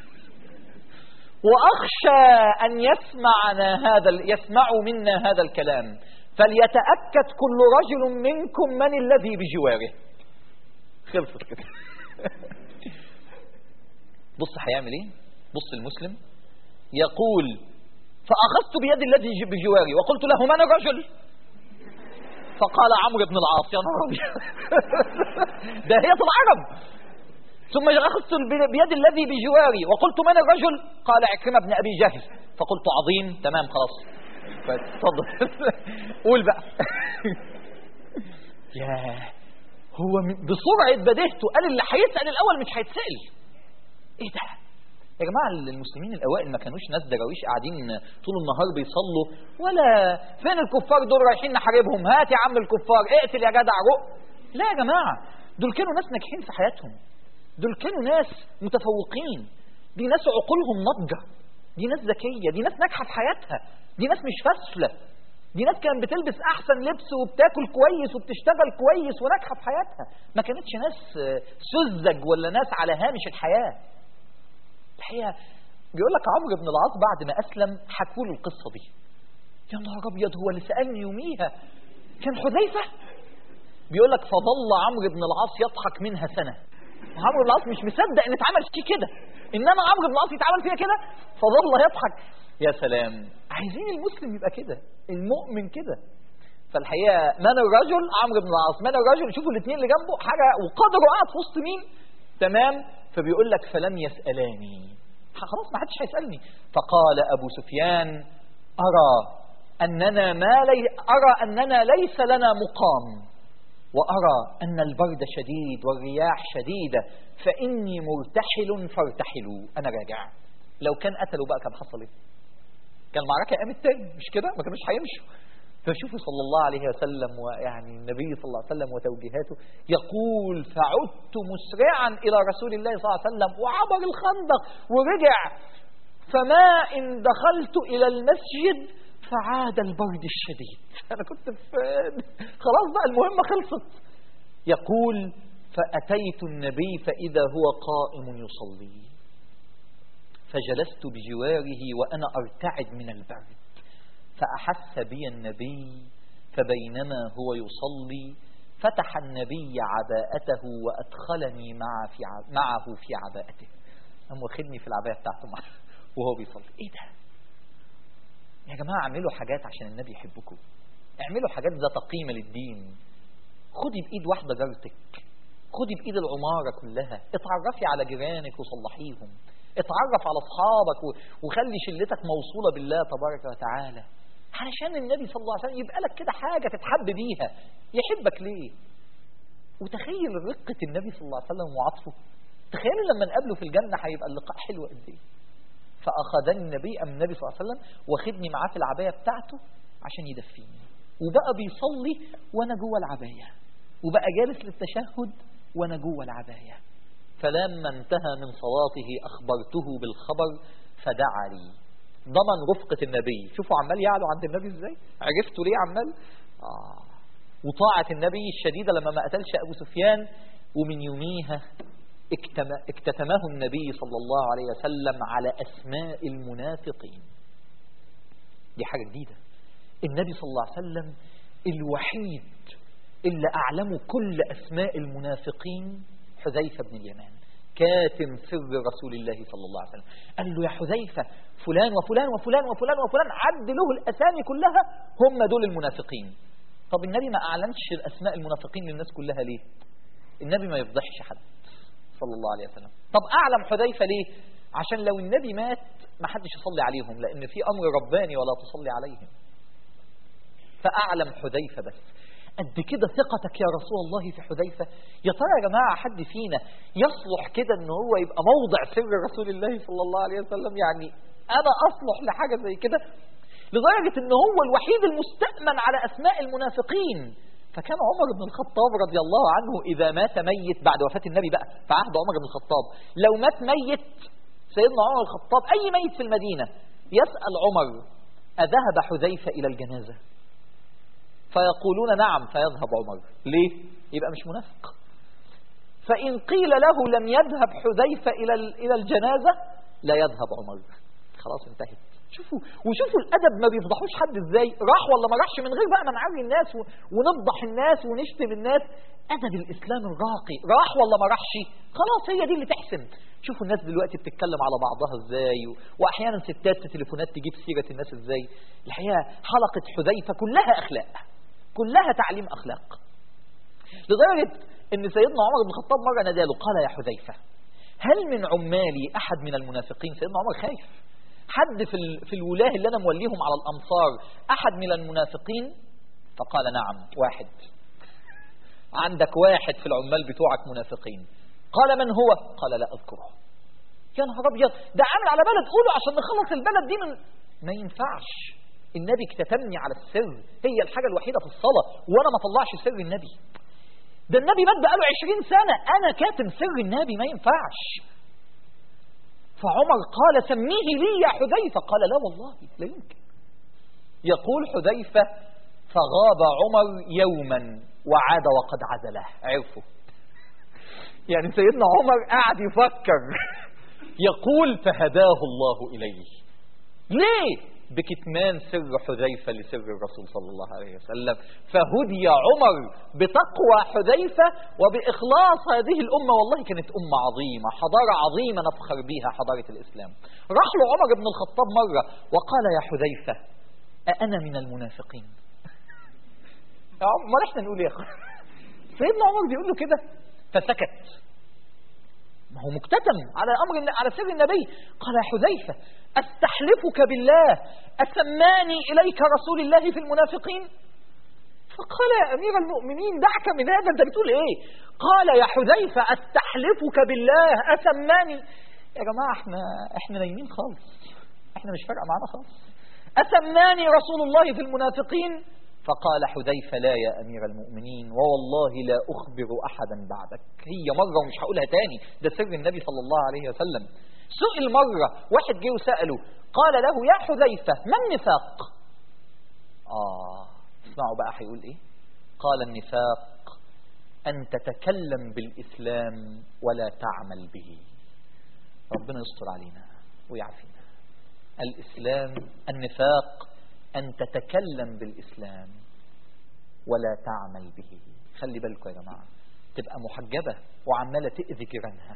وأخشى أن يسمعنا هذا يسمع منا هذا الكلام فليتأكد كل رجل منكم من الذي بجواره خلصت كده بص هيعمل ايه بص المسلم يقول فأخذت بيد الذي بجواري وقلت له من الرجل فقال عمرو بن العاص يا نهار أبيض ده هي العرب ثم أخذت بيد الذي بجواري وقلت من الرجل قال عكرمة بن أبي جهل فقلت عظيم تمام خلاص اتفضل قول بقى يا هو بسرعة بدهته قال اللي هيسأل الأول مش هيتسأل ايه ده يا جماعة المسلمين الأوائل ما كانوش ناس دراويش قاعدين طول النهار بيصلوا ولا فين الكفار دول رايحين نحاربهم هات يا عم الكفار اقتل يا جدع رق لا يا جماعة دول كانوا ناس ناجحين في حياتهم دول كانوا ناس متفوقين دي ناس عقولهم ناضجة دي ناس ذكية دي ناس ناجحة في حياتها دي ناس مش فاشلة دي ناس كانت بتلبس احسن لبس وبتاكل كويس وبتشتغل كويس وناجحه في حياتها ما كانتش ناس سذج ولا ناس على هامش الحياه الحقيقه بيقول لك عمرو بن العاص بعد ما اسلم حكوا له القصه دي يا نهار ابيض هو اللي سالني يوميها كان حذيفه بيقول لك فظل عمرو بن العاص يضحك منها سنه عمرو بن العاص مش مصدق ان اتعمل فيه كده انما عمرو بن العاص يتعمل فيها كده فظل يضحك يا سلام عايزين المسلم يبقى كده المؤمن كده فالحقيقه من الرجل عمرو بن العاص من الرجل شوفوا الاثنين اللي جنبه حاجه وقدره قاعد في وسط مين تمام فبيقول لك فلم يسالاني خلاص ما حدش هيسالني فقال ابو سفيان ارى اننا ما لي ارى اننا ليس لنا مقام وارى ان البرد شديد والرياح شديده فاني مرتحل فارتحلوا انا راجع لو كان قتلوا بقى كان حصل ايه كان المعركة قامت تاني مش كده ما كانوش هيمشوا فشوفوا صلى الله عليه وسلم ويعني النبي صلى الله عليه وسلم وتوجيهاته يقول فعدت مسرعا إلى رسول الله صلى الله عليه وسلم وعبر الخندق ورجع فما إن دخلت إلى المسجد فعاد البرد الشديد أنا كنت في خلاص بقى المهمة خلصت يقول فأتيت النبي فإذا هو قائم يصلي فجلست بجواره وأنا أرتعد من البرد فأحس بي النبي فبينما هو يصلي فتح النبي عباءته وأدخلني مع في معه في عباءته قام واخدني في العباية بتاعته معه وهو بيصلي ايه ده يا جماعة اعملوا حاجات عشان النبي يحبكم اعملوا حاجات ذات قيمة للدين خدي بإيد واحدة جارتك خدي بإيد العمارة كلها اتعرفي على جيرانك وصلحيهم اتعرف على اصحابك وخلي شلتك موصوله بالله تبارك وتعالى علشان النبي صلى الله عليه وسلم يبقى لك كده حاجه تتحب بيها يحبك ليه وتخيل رقه النبي صلى الله عليه وسلم وعطفه تخيلوا لما نقابله في الجنه هيبقى اللقاء حلو قد ايه فاخذني النبي ام النبي صلى الله عليه وسلم واخدني معاه في العبايه بتاعته عشان يدفيني وبقى بيصلي وانا جوه العبايه وبقى جالس للتشهد وانا جوه العبايه فلما انتهى من صلاته أخبرته بالخبر فدعا لي ضمن رفقة النبي شوفوا عمال يعلو عند النبي ازاي عرفتوا ليه عمال آه. وطاعة النبي الشديدة لما ما قتلش أبو سفيان ومن يوميها اكتتمه النبي صلى الله عليه وسلم على أسماء المنافقين دي حاجة جديدة النبي صلى الله عليه وسلم الوحيد اللي أعلموا كل أسماء المنافقين حذيفة بن اليمان كاتم سر رسول الله صلى الله عليه وسلم قال له يا حذيفة فلان وفلان وفلان وفلان وفلان عد له الأسامي كلها هم دول المنافقين طب النبي ما أعلنش الأسماء المنافقين للناس كلها ليه النبي ما يفضحش حد صلى الله عليه وسلم طب أعلم حذيفة ليه عشان لو النبي مات ما حدش يصلي عليهم لأن في أمر رباني ولا تصلي عليهم فأعلم حذيفة بس قد كده ثقتك يا رسول الله في حذيفة يا ترى يا جماعة حد فينا يصلح كده ان هو يبقى موضع سر رسول الله صلى الله عليه وسلم يعني انا اصلح لحاجة زي كده لدرجة ان هو الوحيد المستأمن على اسماء المنافقين فكان عمر بن الخطاب رضي الله عنه اذا مات ميت بعد وفاة النبي بقى في عهد عمر بن الخطاب لو مات ميت سيدنا عمر بن الخطاب اي ميت في المدينة يسأل عمر أذهب حذيفة إلى الجنازة فيقولون نعم فيذهب عمر ليه؟ يبقى مش منافق فإن قيل له لم يذهب حذيفة إلى إلى الجنازة لا يذهب عمر خلاص انتهت شوفوا وشوفوا الأدب ما بيفضحوش حد ازاي راح ولا ما راحش من غير بقى ما نعري الناس و- ونفضح الناس ونشتم الناس أدب الإسلام الراقي راح ولا ما راحش خلاص هي دي اللي تحسم شوفوا الناس دلوقتي بتتكلم على بعضها ازاي و... واحيانا ستات في تليفونات تجيب سيره الناس ازاي الحقيقه حلقه حذيفه كلها اخلاق كلها تعليم اخلاق لدرجه ان سيدنا عمر بن الخطاب مره ناداله قال يا حذيفه هل من عمالي احد من المنافقين سيدنا عمر خايف حد في ال... في الولاه اللي انا موليهم على الامصار احد من المنافقين فقال نعم واحد عندك واحد في العمال بتوعك منافقين قال من هو قال لا اذكره يا نهار ابيض ده عامل على بلد قوله عشان نخلص البلد دي من ما ينفعش النبي اكتتمني على السر هي الحاجه الوحيده في الصلاه وانا ما طلعش سر النبي ده النبي مات بقاله 20 سنه انا كاتم سر النبي ما ينفعش فعمر قال سميه لي يا حذيفه قال لا والله لا يمكن يقول حذيفه فغاب عمر يوما وعاد وقد عزله عرفوا يعني سيدنا عمر قاعد يفكر يقول فهداه الله إليه ليه بكتمان سر حذيفة لسر الرسول صلى الله عليه وسلم فهدي عمر بتقوى حذيفة وبإخلاص هذه الأمة والله كانت أمة عظيمة حضارة عظيمة نفخر بها حضارة الإسلام راح له عمر بن الخطاب مرة وقال يا حذيفة أأنا من المنافقين يا عمر ما احنا نقول يا أخي سيدنا عمر بيقول له كده فسكت ما هو مكتتم على امر على سر النبي قال يا حذيفه استحلفك بالله اسماني اليك رسول الله في المنافقين فقال يا امير المؤمنين دعك من هذا انت بتقول ايه قال يا حذيفه استحلفك بالله اسماني يا جماعه احنا احنا نايمين خالص احنا مش فارقه معانا خالص اسماني رسول الله في المنافقين فقال حذيفة لا يا أمير المؤمنين ووالله لا أخبر أحدا بعدك هي مرة ومش هقولها تاني ده سر النبي صلى الله عليه وسلم سئل مرة واحد جه وسأله قال له يا حذيفة ما النفاق آه اسمعوا بقى هيقول إيه قال النفاق أن تتكلم بالإسلام ولا تعمل به ربنا يستر علينا ويعافينا الإسلام النفاق أن تتكلم بالإسلام ولا تعمل به خلي بالكم يا جماعة تبقى محجبة وعمالة تأذي جيرانها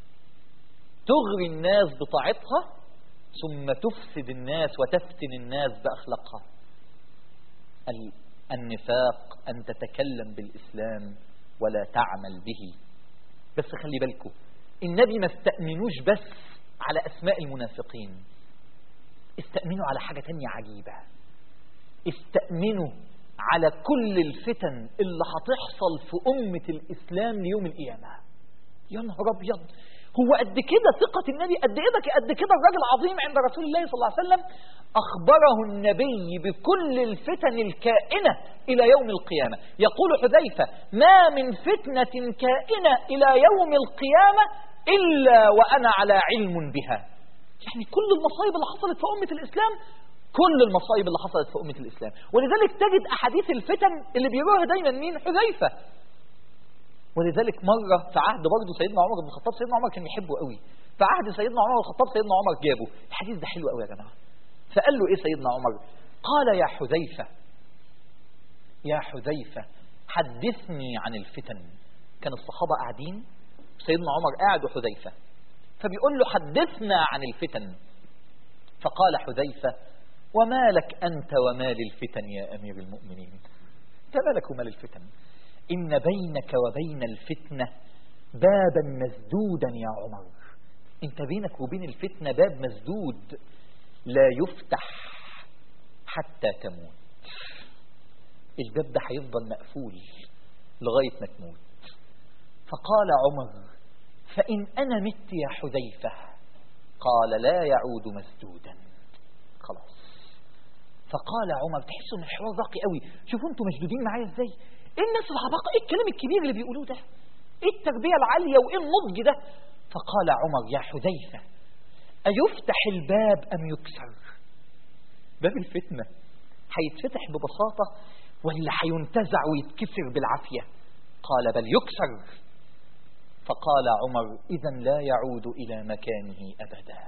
تغري الناس بطاعتها ثم تفسد الناس وتفتن الناس بأخلاقها ال- النفاق أن تتكلم بالإسلام ولا تعمل به بس خلي بالكم النبي ما استأمنوش بس على أسماء المنافقين استأمنوا على حاجة تانية عجيبة استأمنوا على كل الفتن اللي هتحصل في أمة الإسلام ليوم القيامة يا نهار أبيض هو قد كده ثقة النبي قد كده قد كده الراجل عظيم عند رسول الله صلى الله عليه وسلم أخبره النبي بكل الفتن الكائنة إلى يوم القيامة يقول حذيفة ما من فتنة كائنة إلى يوم القيامة إلا وأنا على علم بها يعني كل المصايب اللي حصلت في أمة الإسلام كل المصايب اللي حصلت في أمة الإسلام ولذلك تجد أحاديث الفتن اللي بيروها دايما مين حذيفة ولذلك مرة في عهد برضه سيدنا عمر بن الخطاب سيدنا عمر كان يحبه قوي في عهد سيدنا عمر بن الخطاب سيدنا عمر جابه الحديث ده حلو قوي يا جماعة فقال له إيه سيدنا عمر قال يا حذيفة يا حذيفة حدثني عن الفتن كان الصحابة قاعدين سيدنا عمر قاعد وحذيفة فبيقول له حدثنا عن الفتن فقال حذيفة وما لك أنت ومال الفتن يا أمير المؤمنين أنت مالك ومال الفتن إن بينك وبين الفتنة بابا مسدودا يا عمر أنت بينك وبين الفتنة باب مسدود لا يفتح حتى تموت الباب ده هيفضل مقفول لغاية ما تموت فقال عمر فإن أنا مت يا حذيفة قال لا يعود مسدودا خلاص فقال عمر تحسوا ان الحوار راقي قوي شوفوا انتوا مشدودين معايا ازاي ايه الناس العباقة ايه الكلام الكبير اللي بيقولوه ده ايه التربية العالية وايه النضج ده فقال عمر يا حذيفة أيفتح الباب أم يكسر باب الفتنة هيتفتح ببساطة ولا هينتزع ويتكسر بالعافية قال بل يكسر فقال عمر إذا لا يعود إلى مكانه أبدا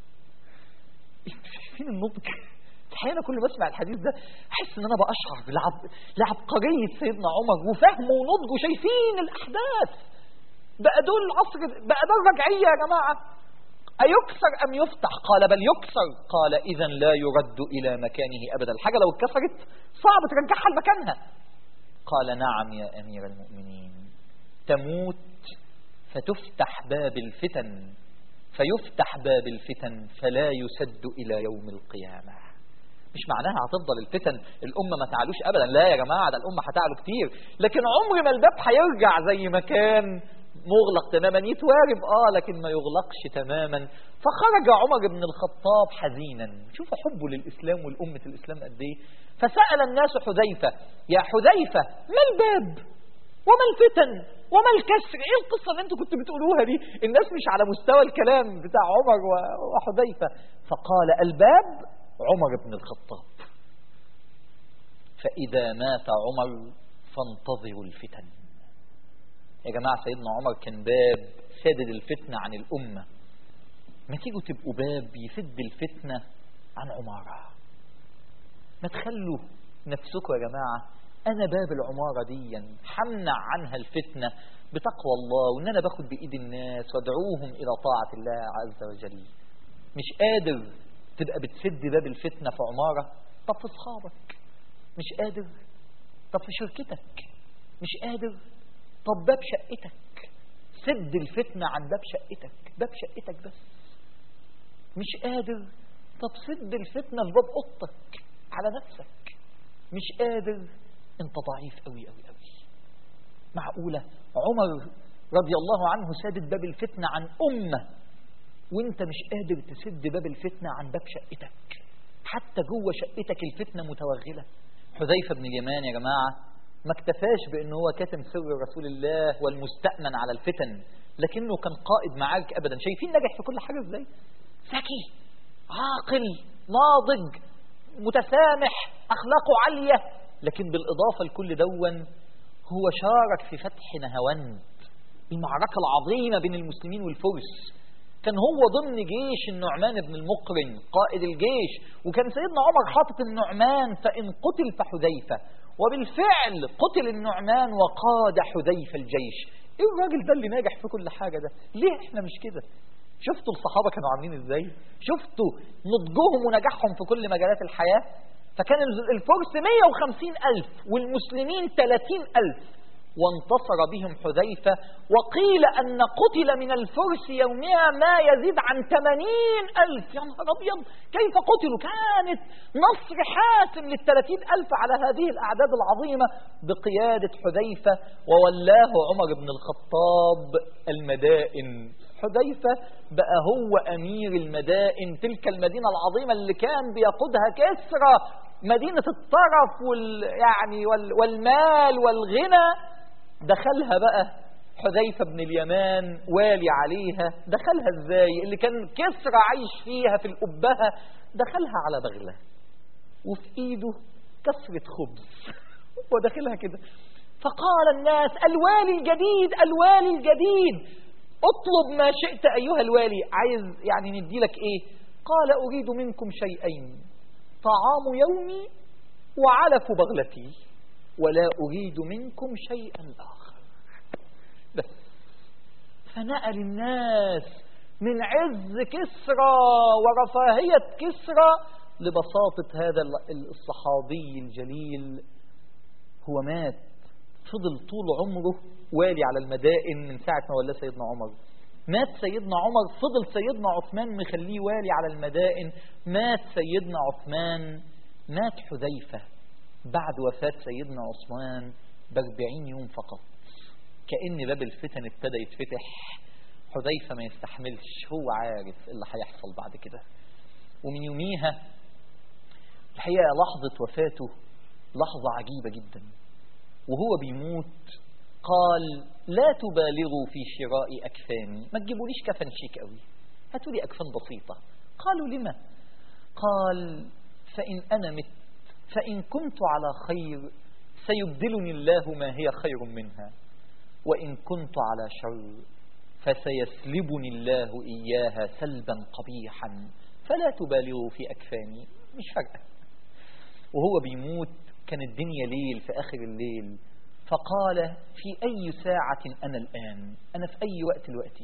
فين النضج احيانا كل ما اسمع الحديث ده احس ان انا باشعر لعب لعبقريه سيدنا عمر وفهمه ونضجه شايفين الاحداث بقى دول العصر بقى ده الرجعيه يا جماعه أيكسر أم يفتح قال بل يكسر قال إذا لا يرد إلى مكانه أبدا الحاجة لو اتكسرت صعب ترجعها لمكانها قال نعم يا أمير المؤمنين تموت فتفتح باب الفتن فيفتح باب الفتن فلا يسد إلى يوم القيامة مش معناها هتفضل الفتن الأمة ما تعلوش أبدا لا يا جماعة ده الأمة هتعلو كتير لكن عمر ما الباب هيرجع زي ما كان مغلق تماما يتوارب اه لكن ما يغلقش تماما فخرج عمر بن الخطاب حزينا شوفوا حبه للإسلام والأمة الإسلام قد ايه فسأل الناس حذيفة يا حذيفة ما الباب وما الفتن وما الكسر ايه القصة اللي انتوا كنتوا بتقولوها دي الناس مش على مستوى الكلام بتاع عمر وحذيفة فقال الباب عمر بن الخطاب فإذا مات عمر فانتظروا الفتن يا جماعة سيدنا عمر كان باب سادد الفتنة عن الأمة ما تيجوا تبقوا باب يسد الفتنة عن عمارة ما تخلوا نفسكم يا جماعة أنا باب العمارة دي حمنع عنها الفتنة بتقوى الله وإن أنا باخد بإيد الناس وادعوهم إلى طاعة الله عز وجل مش قادر تبقى بتسد باب الفتنة في عمارة طب في أصحابك مش قادر طب في شركتك مش قادر طب باب شقتك سد الفتنة عن باب شقتك باب شقتك بس مش قادر طب سد الفتنة لباب أوضتك على نفسك مش قادر انت ضعيف قوي قوي قوي معقولة عمر رضي الله عنه سادد باب الفتنة عن أمة وانت مش قادر تسد باب الفتنة عن باب شقتك حتى جوه شقتك الفتنة متوغلة حذيفة بن اليمان يا جماعة ما اكتفاش بأنه هو كاتم سر رسول الله والمستأمن على الفتن لكنه كان قائد معارك أبدا شايفين نجح في كل حاجة ازاي ذكي عاقل ناضج متسامح أخلاقه عالية لكن بالإضافة لكل دون هو شارك في فتح نهاوند المعركة العظيمة بين المسلمين والفرس كان هو ضمن جيش النعمان بن المقرن قائد الجيش وكان سيدنا عمر حاطط النعمان فإن قتل فحذيفة وبالفعل قتل النعمان وقاد حذيفة الجيش ايه الراجل ده اللي ناجح في كل حاجة ده ليه احنا مش كده شفتوا الصحابة كانوا عاملين ازاي شفتوا نضجهم ونجاحهم في كل مجالات الحياة فكان الفرس 150 ألف والمسلمين 30 ألف وانتصر بهم حذيفة وقيل أن قتل من الفرس يومها ما يزيد عن 80 ألف يا نهار أبيض كيف قتلوا كانت نصر حاسم للثلاثين ألف على هذه الأعداد العظيمة بقيادة حذيفة وولاه عمر بن الخطاب المدائن حذيفة بقى هو أمير المدائن تلك المدينة العظيمة اللي كان بيقودها كسرى مدينة الطرف وال يعني وال والمال والغنى دخلها بقى حذيفة بن اليمان والي عليها دخلها ازاي اللي كان كسرى عايش فيها في الأبهة دخلها على بغلة وفي ايده كسرة خبز وداخلها كده فقال الناس الوالي الجديد الوالي الجديد اطلب ما شئت أيها الوالي عايز يعني ندي لك ايه قال أريد منكم شيئين طعام يومي وعلف بغلتي ولا أريد منكم شيئا آخر بس فنقل الناس من عز كسرى ورفاهية كسرى لبساطة هذا الصحابي الجليل هو مات فضل طول عمره والي على المدائن من ساعة ما ولى سيدنا عمر مات سيدنا عمر فضل سيدنا عثمان مخليه والي على المدائن مات سيدنا عثمان مات حذيفة بعد وفاة سيدنا عثمان باربعين يوم فقط كأن باب الفتن ابتدى يتفتح حذيفة ما يستحملش هو عارف اللي هيحصل بعد كده ومن يوميها الحقيقة لحظة وفاته لحظة عجيبة جدا وهو بيموت قال لا تبالغوا في شراء أكفاني ما تجيبوليش كفن شيك قوي هاتوا لي أكفان بسيطة قالوا لما قال فإن أنا مت فإن كنت على خير سيبدلني الله ما هي خير منها وإن كنت على شر فسيسلبني الله إياها سلبا قبيحا فلا تبالغوا في أكفاني مش فارقة وهو بيموت كان الدنيا ليل في آخر الليل فقال في أي ساعة أنا الآن أنا في أي وقت الوقت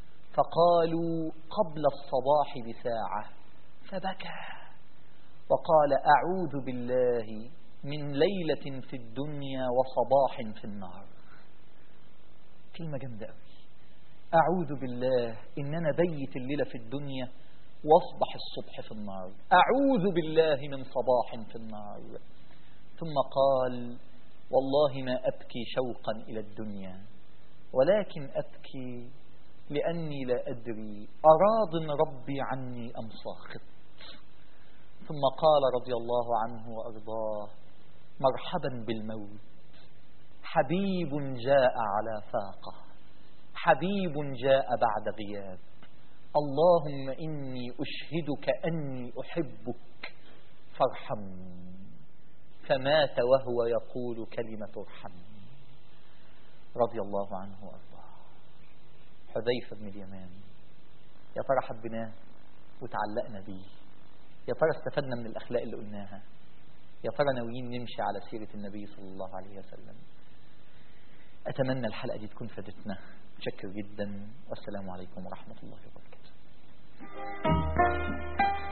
فقالوا قبل الصباح بساعة فبكى وقال أعوذ بالله من ليلة في الدنيا وصباح في النار كلمة جامدة قوي أعوذ بالله إن أنا بيت الليلة في الدنيا واصبح الصبح في النار أعوذ بالله من صباح في النار ثم قال والله ما أبكي شوقا إلى الدنيا ولكن أبكي لأني لا أدري أراض ربي عني أم ساخط ثم قال رضي الله عنه وأرضاه مرحبا بالموت حبيب جاء على فاقة حبيب جاء بعد غياب اللهم إني أشهدك أني أحبك فارحمني فمات وهو يقول كلمة ارحم رضي الله عنه وارضاه حذيفة بن اليمان يا ترى حبيناه وتعلقنا بيه يا ترى استفدنا من الأخلاق اللي قلناها يا ترى ناويين نمشي على سيرة النبي صلى الله عليه وسلم أتمنى الحلقة دي تكون فادتنا متشكر جدا والسلام عليكم ورحمة الله وبركاته